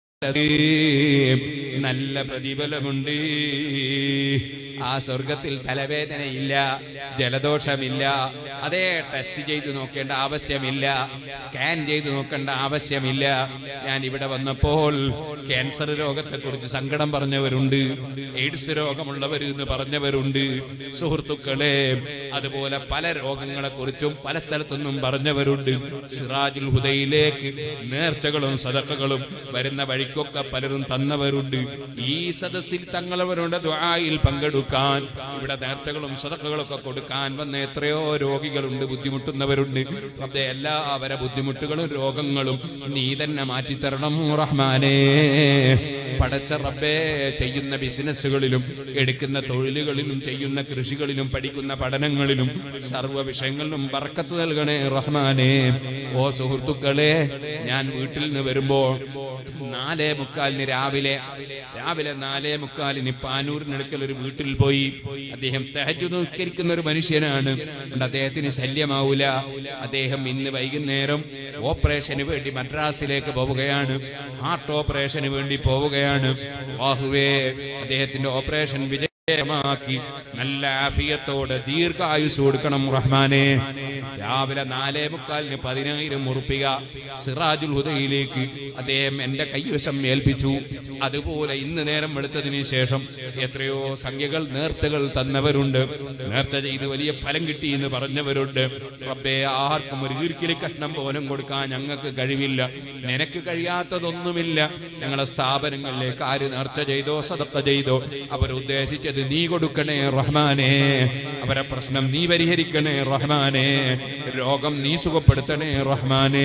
നല്ല പ്രതിഫലമുണ്ട് ആ സ്വർഗത്തിൽ തലവേദനയില്ല ജലദോഷമില്ല അതേ ടെസ്റ്റ് ചെയ്ത് നോക്കേണ്ട ആവശ്യമില്ല സ്കാൻ ചെയ്ത് നോക്കേണ്ട ആവശ്യമില്ല ഞാൻ ഇവിടെ വന്നപ്പോൾ ക്യാൻസർ രോഗത്തെ കുറിച്ച് സങ്കടം പറഞ്ഞവരുണ്ട് എയ്ഡ്സ് രോഗമുള്ളവർ എന്ന് പറഞ്ഞവരുണ്ട് സുഹൃത്തുക്കളെ അതുപോലെ പല രോഗങ്ങളെ കുറിച്ചും പല സ്ഥലത്തുനിന്നും പറഞ്ഞവരുണ്ട് സിറാജുൽ ഹുദയിലേക്ക് നേർച്ചകളും സദക്കകളും വരുന്ന വഴിക്കൊക്കെ പലരും തന്നവരുണ്ട് ഈ സദസ്സിൽ തങ്ങളവരുടെ ദ്വായിൽ പങ്കെടുക്കാൻ കൊടുക്കാൻ ഇവിടെ നേർച്ചകളും സദക്കകളൊക്കെ കൊടുക്കാൻ വന്ന എത്രയോ രോഗികളുണ്ട് ബുദ്ധിമുട്ടുന്നവരുണ്ട് റബ്ബേ എല്ലാവരെ ബുദ്ധിമുട്ടുകളും രോഗങ്ങളും നീ തന്നെ മാറ്റിത്തരണം റഹ്മാനേ പടച്ച റബ്ബേ ചെയ്യുന്ന ബിസിനസ്സുകളിലും എടുക്കുന്ന തൊഴിലുകളിലും ചെയ്യുന്ന കൃഷികളിലും പഠിക്കുന്ന പഠനങ്ങളിലും സർവ്വ വിഷയങ്ങളിലും ബർക്കത്ത് നൽകണേ റഹ്മാനേ ഓ സുഹൃത്തുക്കളെ ഞാൻ വീട്ടിൽ നിന്ന് വരുമ്പോ നാലേ മുക്കാലിന് രാവിലെ രാവിലെ നാലേ മുക്കാലിന് പാനൂരിനടുക്കൽ ഒരു വീട്ടിൽ പോയി അദ്ദേഹം തഹജു നിസ്കരിക്കുന്ന ഒരു മനുഷ്യനാണ് അതുകൊണ്ട് അദ്ദേഹത്തിന് ശല്യമാവൂല അദ്ദേഹം ഇന്ന് വൈകുന്നേരം ഓപ്പറേഷന് വേണ്ടി മദ്രാസിലേക്ക് പോവുകയാണ് ഹാർട്ട് ഓപ്പറേഷന് വേണ്ടി പോവുകയാണ് ബാഹുവേ അദ്ദേഹത്തിന്റെ ഓപ്പറേഷൻ വിജയമാക്കി നല്ല ആഫിയത്തോടെ ദീർഘായുസ് കൊടുക്കണം റഹ്മാനെ രാവിലെ നാലേ മുക്കാലിന് പതിനായിരം ഉറുപ്പിക സിറാജുൽ ഹുദയിലേക്ക് അദ്ദേഹം എന്റെ കൈവശം ഏൽപ്പിച്ചു അതുപോലെ ഇന്ന് നേരം വെളുത്തതിന് ശേഷം എത്രയോ സംഖ്യകൾ നേർച്ചകൾ തന്നവരുണ്ട് നേർച്ച ചെയ്ത് വലിയ ഫലം കിട്ടി എന്ന് പറഞ്ഞവരുണ്ട് റബ്ബേ ആർക്കും ഒരു ഈർക്കിലി കഷ്ണം പോലും കൊടുക്കാൻ ഞങ്ങൾക്ക് കഴിവില്ല നിനക്ക് കഴിയാത്തതൊന്നുമില്ല ഞങ്ങളെ സ്ഥാപനങ്ങളിലേക്ക് ആര് നേർച്ച ചെയ്തോ സതക്ക ചെയ്തോ അവരുദ്ദേശിച്ചത് നീ കൊടുക്കണേ റഹ്മാനേ അവരെ പ്രശ്നം നീ പരിഹരിക്കണേ റഹ്മാനേ രോഗം നീ സുഖപ്പെടുത്തണേ റഹ്മാനേ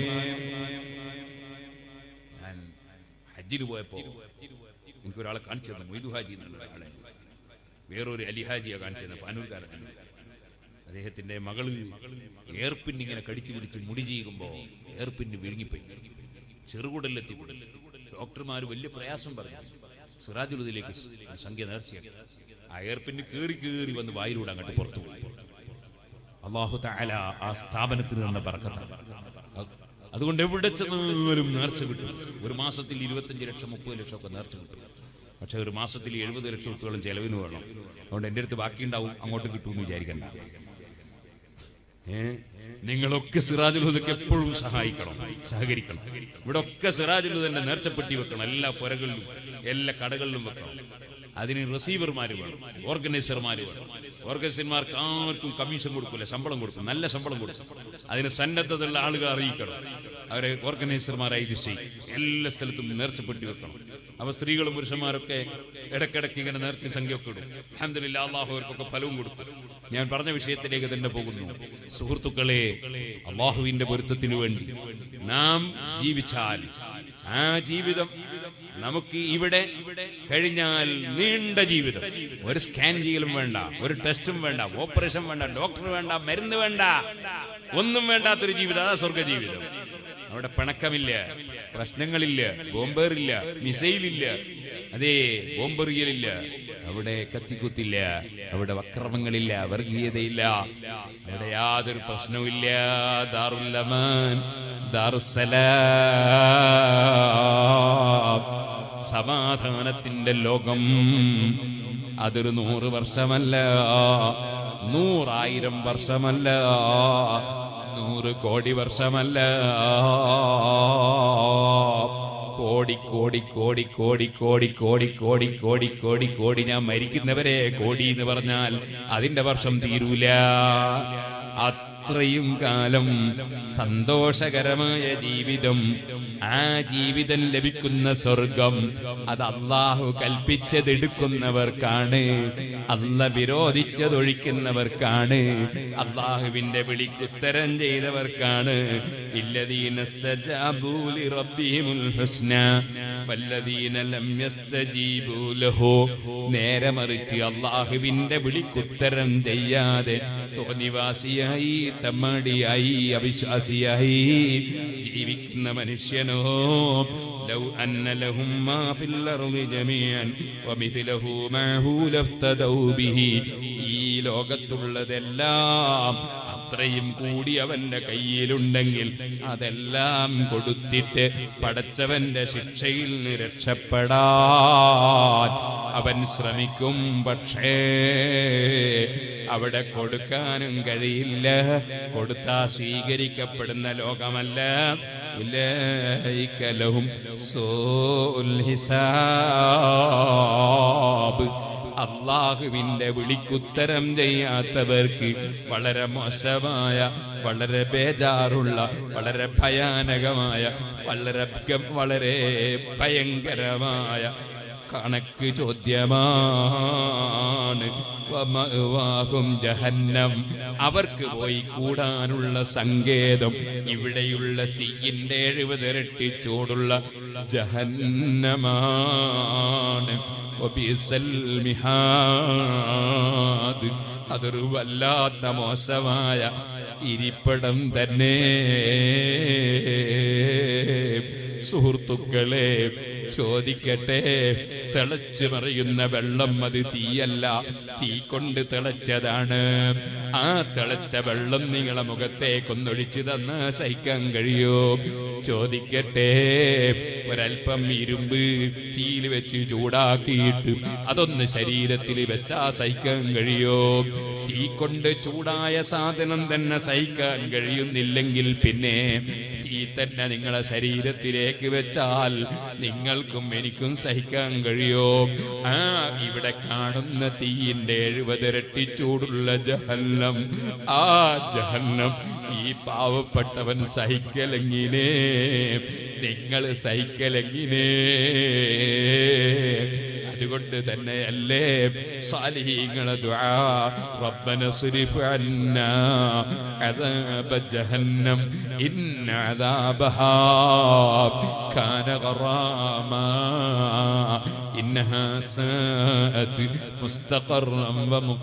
ഞാൻ ഹജ്ജിന് പോയപ്പോ എനിക്ക് ഒരാളെ കാണിച്ചു തന്നു മൊയ്തു ഹാജി എന്നുള്ള ആളെ വേറൊരു അലിഹാജിയെ കാണിച്ചു തന്നു പാനൂർക്കാരനാണ് അദ്ദേഹത്തിന്റെ മകള് എയർപിൻ ഇങ്ങനെ കടിച്ചു പിടിച്ച് മുടി ചെയ്യുമ്പോ എയർപിന് വിഴുങ്ങിപ്പോയി ചെറുകുടലെത്തി ഡോക്ടർമാർ വലിയ പ്രയാസം പറഞ്ഞു സിറാജുലതിലേക്ക് സംഖ്യ നേർച്ചയാക്കി ആ എയർപിന് കീറി കീറി വന്ന് വായിലൂടെ അങ്ങോട്ട് പുറത്തു പോയി അള്ളാഹു തആല ആ സ്ഥാപനത്തിന് തന്ന ബർക്കത്താണ് അത് അതുകൊണ്ട് എവിടെ ചെന്നാലും നേർച്ച കിട്ടും ഒരു മാസത്തിൽ ഇരുപത്തഞ്ച് ലക്ഷം മുപ്പത് ലക്ഷം ഒക്കെ നേർച്ച കിട്ടും പക്ഷെ ഒരു മാസത്തിൽ എഴുപത് ലക്ഷം റുപ്യോളം ചെലവിന് വേണം അതുകൊണ്ട് എൻ്റെ അടുത്ത് ബാക്കിയുണ്ടാവും അങ്ങോട്ട് കിട്ടുമെന്ന് വിചാരിക്കണ്ട ഏ നിങ്ങളൊക്കെ സിറാജുൽ ഹുദക്ക് എപ്പോഴും സഹായിക്കണം സഹകരിക്കണം ഇവിടെ ഒക്കെ സിറാജുൽ ഹുദന്റെ നേർച്ചപ്പെട്ടി വെക്കണം എല്ലാ പുരകളിലും എല്ലാ കടകളിലും വെക്കണം അതിന് റിസീവർമാർ വേണം ഓർഗനൈസർമാർ വേണം ഓർഗനൈസർമാർക്ക് ആർക്കും കമ്മീഷൻ കൊടുക്കില്ല ശമ്പളം കൊടുക്കും നല്ല ശമ്പളം കൊടുക്കും അതിന് സന്നദ്ധതയുള്ള ആളുകൾ അറിയിക്കണം അവരെ ഓർഗനൈസർമാരായി നിശ്ചയിക്കും എല്ലാ സ്ഥലത്തും നേർച്ചപ്പെട്ടി വെക്കണം അവ സ്ത്രീകളും പുരുഷന്മാരൊക്കെ ഇടയ്ക്കിടയ്ക്ക് ഇങ്ങനെ നേർച്ച സംഖ്യ ഒക്കെ ഇടും അഹമ്മദില്ല അള്ളാഹു അവർക്കൊക്കെ ഫലവും കൊടുക്കും ഞാൻ പറഞ്ഞ വിഷയത്തിലേക്ക് തന്നെ പോകുന്നു സുഹൃത്തുക്കളെ അള്ളാഹുവിന്റെ പൊരുത്തത്തിനു വേണ്ടി നാം ജീവിച്ചാൽ ആ ജീവിതം നമുക്ക് ഇവിടെ കഴിഞ്ഞാൽ നീണ്ട ജീവിതം ഒരു സ്കാൻ ചെയ്യലും വേണ്ട ഒരു ടെസ്റ്റും വേണ്ട ഓപ്പറേഷൻ വേണ്ട ഡോക്ടർ വേണ്ട മരുന്ന് വേണ്ട ഒന്നും വേണ്ടാത്തൊരു ജീവിതം അതാ സ്വർഗ ജീവിതം അവിടെ പിണക്കമില്ല പ്രശ്നങ്ങളില്ല ബോംബേറില്ല മിസൈലില്ല അതേ ബോംബെറിയലില്ല അവിടെ കത്തിക്കുത്തില്ല അവിടെ അക്രമങ്ങളില്ല വർഗീയതയില്ല അവിടെ യാതൊരു പ്രശ്നവുമില്ല ദാറുല്ലമാൻ ദാറുസലാം സമാധാനത്തിന്റെ ലോകം അതൊരു നൂറ് വർഷമല്ല നൂറായിരം വർഷമല്ല നൂറ് കോടി വർഷമല്ല കോടി കോടി കോടി കോടി കോടി കോടി കോടി കോടി കോടി കോടി ഞാൻ മരിക്കുന്നവരെ കോടി എന്ന് പറഞ്ഞാൽ അതിന്റെ വർഷം തീരൂല അത്രയും കാലം സന്തോഷകരമായ ജീവിതം ആ ജീവിതം ലഭിക്കുന്ന സ്വർഗം അത് അള്ളാഹു കൽപ്പിച്ചതെടുക്കുന്നവർക്കാണ് അല്ല വിരോധിച്ചതൊഴിക്കുന്നവർക്കാണ് അള്ളാഹുവിന്റെ വിളിക്കുത്തരം ചെയ്തവർക്കാണ് ഇല്ലദീന استجابوا لربهم الحسنى والذين لم يستجيبوا له നേരെ മറിച്ച് അള്ളാഹുവിന്റെ വിളിക്കുത്തരം ചെയ്യാതെ തോന്നിവാസിയായി തമ്മാടിയായി അവിശ്വാസിയായി ജീവിക്കുന്ന മനുഷ്യനോ لو أن لهم ما في الأرض جميعا ومثله معه لافتدوا به ഈ ലോകത്തുള്ളതെല്ലാം അത്രയും കൂടി അവന്റെ കയ്യിലുണ്ടെങ്കിൽ അതെല്ലാം കൊടുത്തിട്ട് പടച്ചവന്റെ ശിക്ഷയിൽ നിന്ന് രക്ഷപ്പെടാൻ അവൻ ശ്രമിക്കും പക്ഷേ അവിടെ കൊടുക്കാനും കഴിയില്ല കൊടുത്താ സ്വീകരിക്കപ്പെടുന്ന ലോകമല്ല ഉലൈകലഹും സൂൽ ഹിസാബ് അള്ളാഹുവിന്റെ വിളിക്കുത്തരം ചെയ്യാത്തവർക്ക് വളരെ മോശമായ വളരെ ബേജാറുള്ള വളരെ ഭയാനകമായ വളരെ ഗം- വളരെ ഭയങ്കരമായ കണക്ക് ചോദ്യമാണ് വമഅവാഹും ജഹന്നം അവർക്ക് പോയി കൂടാനുള്ള സങ്കേതം ഇവിടെയുള്ള തീയിന്റെ എഴുപതിരട്ടി ചൂടുള്ള ജഹന്നമാണ് വബിസൽ മിഹാദ് അതൊരു വല്ലാത്ത മോശമായ ഇരിപ്പിടം തന്നെ സുഹൃത്തുക്കളെ ചോദിക്കട്ടെ തിളച്ചു മറിയുന്ന വെള്ളം അത് തീയല്ല തീ കൊണ്ട് തിളച്ചതാണ് ആ തിളച്ച വെള്ളം നിങ്ങളെ മുഖത്തേക്കൊന്നൊഴിച്ചു തന്ന സഹിക്കാൻ കഴിയോ ചോദിക്കട്ടെ ഒരൽപ്പം ഇരുമ്പ് തീയിൽ വെച്ച് ചൂടാക്കിയിട്ട് അതൊന്ന് ശരീരത്തിൽ വെച്ചാ സഹിക്കാൻ കഴിയോ തീ കൊണ്ട് ചൂടായ സാധനം തന്നെ സഹിക്കാൻ കഴിയുന്നില്ലെങ്കിൽ പിന്നെ തീ തന്നെ നിങ്ങളെ ശരീരത്തിലേക്ക് വെച്ചാൽ നിങ്ങൾക്കും എനിക്കും സഹിക്കാൻ കഴിയോ ആ ഇവിടെ കാണുന്ന തീയിന്റെ എഴുപതിരട്ടി ചൂടുള്ള ജഹന്നം ആ ജഹന്നം ഈ പാവപ്പെട്ടവൻ സഹിക്കലെങ്ങിനെ നിങ്ങൾ സഹിക്കലെങ്ങിനെ അതുകൊണ്ട് തന്നെയല്ലേ സാലിഹീങ്ങളെ ദുആ റബ്ബന സുരിഫ് അന്നാ അദാബ ജഹന്നം ഇന്ന അദാബഹാ കാന ഗറാമാ ഇന്നഹാ സാഅത് മുസ്തഖറൻ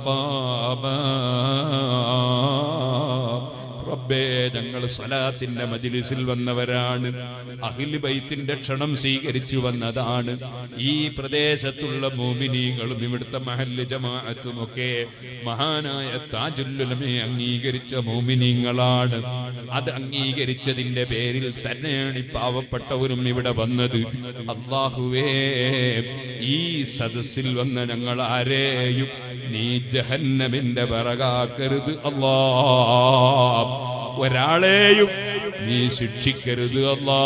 വമുഖാമാ റബ്ബേ ഞങ്ങൾ സലാത്തിന്റെ മജിലിസിൽ വന്നവരാണ് അഹില് ബൈത്തിന്റെ ക്ഷണം സ്വീകരിച്ചു വന്നതാണ് ഈ പ്രദേശത്തുള്ള മോമിനികളും ഇവിടുത്തെ മഹല്ല് ജമാഅത്തും ഒക്കെ മഹാനായ താജുല്ലുലമെ അംഗീകരിച്ച മോമിനിങ്ങളാണ് അത് അംഗീകരിച്ചതിന്റെ പേരിൽ തന്നെയാണ് ഈ പാവപ്പെട്ടവരും ഇവിടെ വന്നത് അള്ളാഹുവേ ഈ സദസ്സിൽ വന്ന ഞങ്ങൾ ആരെയും നീ ജഹന്നമിന്റെ വിറകാക്കരുത് അല്ലാ ഒരാളെയും നീ ശിക്ഷിക്കരുത് അല്ലാ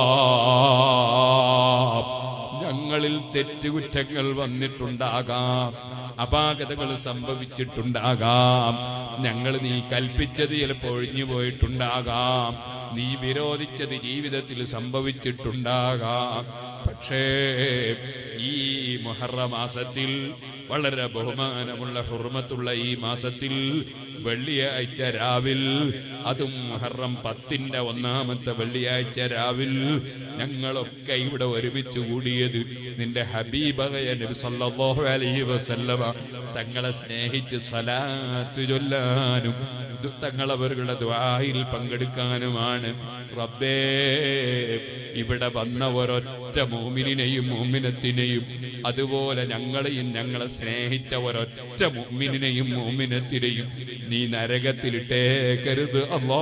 ഞങ്ങളിൽ തെറ്റുകുറ്റങ്ങൾ വന്നിട്ടുണ്ടാകാം അപാകതകൾ സംഭവിച്ചിട്ടുണ്ടാകാം ഞങ്ങൾ നീ കൽപ്പിച്ചത് ചിലപ്പോൾ ഒഴിഞ്ഞു പോയിട്ടുണ്ടാകാം നീ വിരോധിച്ചത് ജീവിതത്തിൽ സംഭവിച്ചിട്ടുണ്ടാകാം പക്ഷേ ഈ മുഹറ മാസത്തിൽ വളരെ ബഹുമാനമുള്ള ഹുർമത്തുള്ള ഈ മാസത്തിൽ വെള്ളിയാഴ്ച രാവിൽ അതും മുഹറം പത്തിന്റെ ഒന്നാമത്തെ വെള്ളിയാഴ്ച രാവിൽ ഞങ്ങളൊക്കെ ഇവിടെ ഒരുമിച്ച് കൂടിയത് നിന്റെ ഹബീബയ നബി സല്ലല്ലാഹു അലൈഹി വസല്ലമ തങ്ങളെ സ്നേഹിച്ച് സലാത്ത് ചൊല്ലാനും ദു- തങ്ങളവരുടെ ദ്വായിൽ പങ്കെടുക്കാനുമാണ് റബ്ബേ ഇവിടെ വന്ന ഒരൊറ്റ മോമിനെയും മോമിനത്തിനെയും അതുപോലെ ഞങ്ങളെയും ഞങ്ങളെ സ്നേഹിച്ച ഒരൊറ്റ മോമിനെയും മോമിനത്തിനെയും നീ നരകത്തിലിട്ടേക്കരുത് അല്ലോ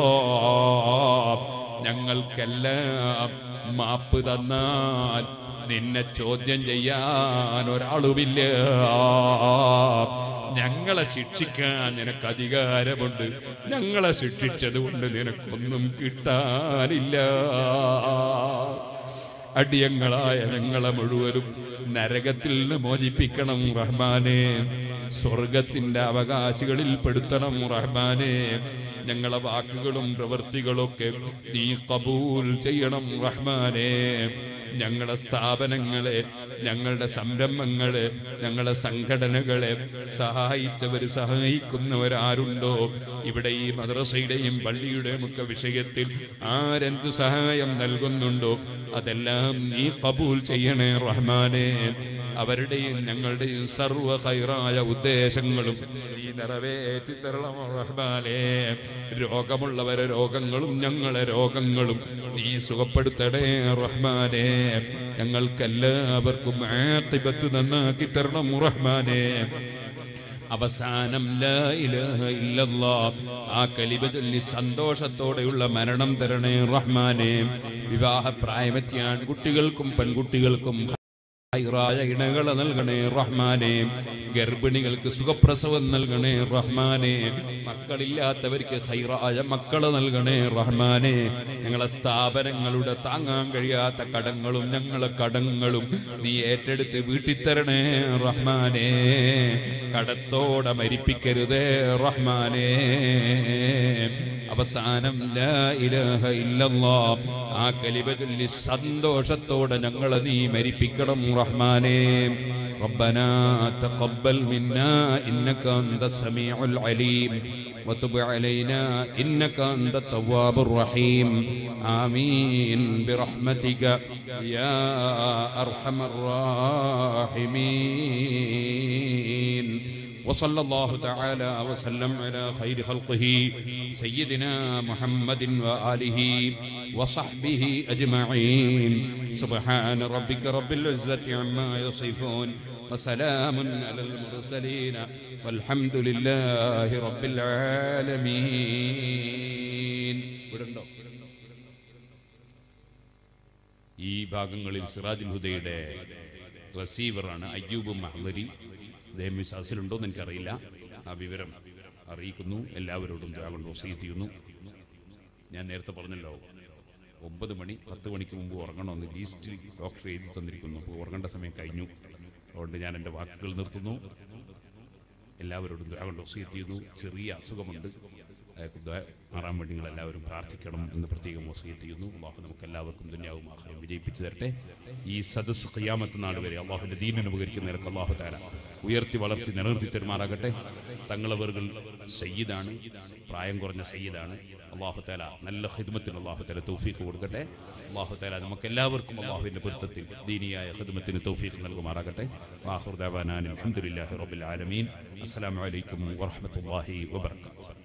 ഞങ്ങൾക്കെല്ലാം മാപ്പ് തന്നാൽ നിന്നെ ചോദ്യം ചെയ്യാൻ ഒരാളുമില്ല ഞങ്ങളെ ശിക്ഷിക്കാൻ നിനക്ക് അധികാരമുണ്ട് ഞങ്ങളെ ശിക്ഷിച്ചത് കൊണ്ട് നിനക്കൊന്നും കിട്ടാനില്ല അടിയങ്ങളായ ഞങ്ങളെ മുഴുവനും നരകത്തിൽ നിന്ന് മോചിപ്പിക്കണം റഹ്മാനെ സ്വർഗത്തിന്റെ അവകാശികളിൽ പെടുത്തണം റഹ്മാനെ ഞങ്ങളെ വാക്കുകളും പ്രവൃത്തികളൊക്കെ നീ കബൂൽ ചെയ്യണം റഹ്മാനെ ഞങ്ങളുടെ സ്ഥാപനങ്ങളെ ഞങ്ങളുടെ സംരംഭങ്ങളെ ഞങ്ങളുടെ സംഘടനകളെ സഹായിച്ചവർ സഹായിക്കുന്നവരാരുണ്ടോ ഇവിടെ ഈ മദ്രസയുടെയും പള്ളിയുടെയും ഒക്കെ വിഷയത്തിൽ ആരെന്ത് സഹായം നൽകുന്നുണ്ടോ അതെല്ലാം നീ കബൂൽ ചെയ്യണേ റഹ്മാനെ അവരുടെയും ഞങ്ങളുടെയും സർവ്വ ഹൈറായ ഉദ്ദേശങ്ങളും നീ നിറവേറ്റി തരണം റഹ്മാനെ രോഗമുള്ളവരെ രോഗങ്ങളും ഞങ്ങളെ രോഗങ്ങളും നീ സുഖപ്പെടുത്തണേ റഹ്മാനെ ഞങ്ങൾക്കെല്ലാവർക്കും ആഖിബത്ത് നന്നാക്കി തരണം റഹ്മാനെ അവസാനം ലാ ഇലാഹ ഇല്ലല്ലാ ആ കലിമ ചൊല്ലി സന്തോഷത്തോടെയുള്ള മരണം തരണേ റഹ്മാനെ വിവാഹ പ്രായമെത്തിയ ആൺകുട്ടികൾക്കും പെൺകുട്ടികൾക്കും ഹൈറായ ഇണകളെ നൽകണേ റഹ്മാനെ ഗർഭിണികൾക്ക് സുഖപ്രസവം നൽകണേ റഹ്മാനെ മക്കളില്ലാത്തവർക്ക് ഹൈറായ മക്കളെ നൽകണേ റഹ്മാനെ ഞങ്ങളെ സ്ഥാപനങ്ങളുടെ താങ്ങാൻ കഴിയാത്ത കടങ്ങളും ഞങ്ങളെ കടങ്ങളും നീ ഏറ്റെടുത്ത് വീട്ടിത്തരണേ റഹ്മാനെ കടത്തോടെ മരിപ്പിക്കരുതേ റഹ്മാനെ അവസാനം ലാ ഇലാഹ ഇല്ലല്ലാ ആ കലിമ ചൊല്ലി സന്തോഷത്തോടെ ഞങ്ങളെ നീ മരിപ്പിക്കണം റഹ്മാനേ ربنا تقبل منا إنك أنت السميع العليم وتب علينا إنك أنت التواب الرحيم آمين برحمتك يا أرحم الراحمين وصلى الله تعالى وسلم على خير خلقه سيدنا محمد وآله وصحبه أجمعين سبحان ربك رب العزة عما يصفون وسلام على المرسلين والحمد لله رب العالمين ഇവിടുണ്ടോ ഈ ഭാഗങ്ങളിൽ സിറാജുൽ ഹുദയുടെ റിസീവറാണ് അയ്യൂബ് മഹ്ലരി അദ്ദേഹം വിശ്വാസത്തിലുണ്ടോ എന്ന് എനിക്കറിയില്ല ആ വിവരം അറിയിക്കുന്നു എല്ലാവരോടും കൊണ്ട് വസീത് ചെയ്യുന്നു ഞാൻ നേരത്തെ പറഞ്ഞല്ലോ ഒമ്പത് മണി പത്ത് മണിക്ക് മുമ്പ് ഉറങ്ങണമെന്ന് ലീസ്റ്റ് ഡോക്ടർ എഴുതി തന്നിരിക്കുന്നു അപ്പോൾ ഉറങ്ങേണ്ട സമയം കഴിഞ്ഞു അതുകൊണ്ട് ഞാൻ എൻ്റെ വാക്കുകൾ നിർത്തുന്നു എല്ലാവരോടും കൊണ്ട് വസീത് ചെയ്യുന്നു ചെറിയ അസുഖമുണ്ട് അയാൾക്ക് ദ്വാ മാറാൻ വേണ്ടി നിങ്ങൾ എല്ലാവരും പ്രാർത്ഥിക്കണം എന്ന് പ്രത്യേകം വസീത്ത് ചെയ്യുന്നു അള്ളാഹു നമുക്ക് എല്ലാവർക്കും ദുന്യാവും ആഹ്റം വിജയിപ്പിച്ചു തരട്ടെ ഈ സദസ് ഖിയാമത്ത് നാട് വരെ അള്ളാഹുവിൻ്റെ ദീനിന് ഉപകരിക്കുന്ന നിരക്ക് അള്ളാഹു താര ഉയർത്തി വളർത്തി നിലനിർത്തി തരുമാറാകട്ടെ തങ്ങളവர்கள் സയ്യിദാണ് പ്രായം കുറഞ്ഞ സയ്യിദാണ് അള്ളാഹു താല നല്ല ഹിദ്മത്തിന് അള്ളാഹു താല തൗഫീഖ് കൊടുക്കട്ടെ അള്ളാഹു താല നമുക്ക് എല്ലാവർക്കും അള്ളാഹുവിൻ്റെ പൊരുത്തത്തിൽ ദീനിയായ ഹിദ്മത്തിന് തൗഫീഖ് നൽകുമാറാകട്ടെ വാഹുർദാബാനാൻ അലഹമുല്ലാഹി റബ്ബിൽ ആലമീൻ അസ്സലാമു അലൈക്കും വറഹ്മത്തുള്ളാഹി വബറകാതുഹു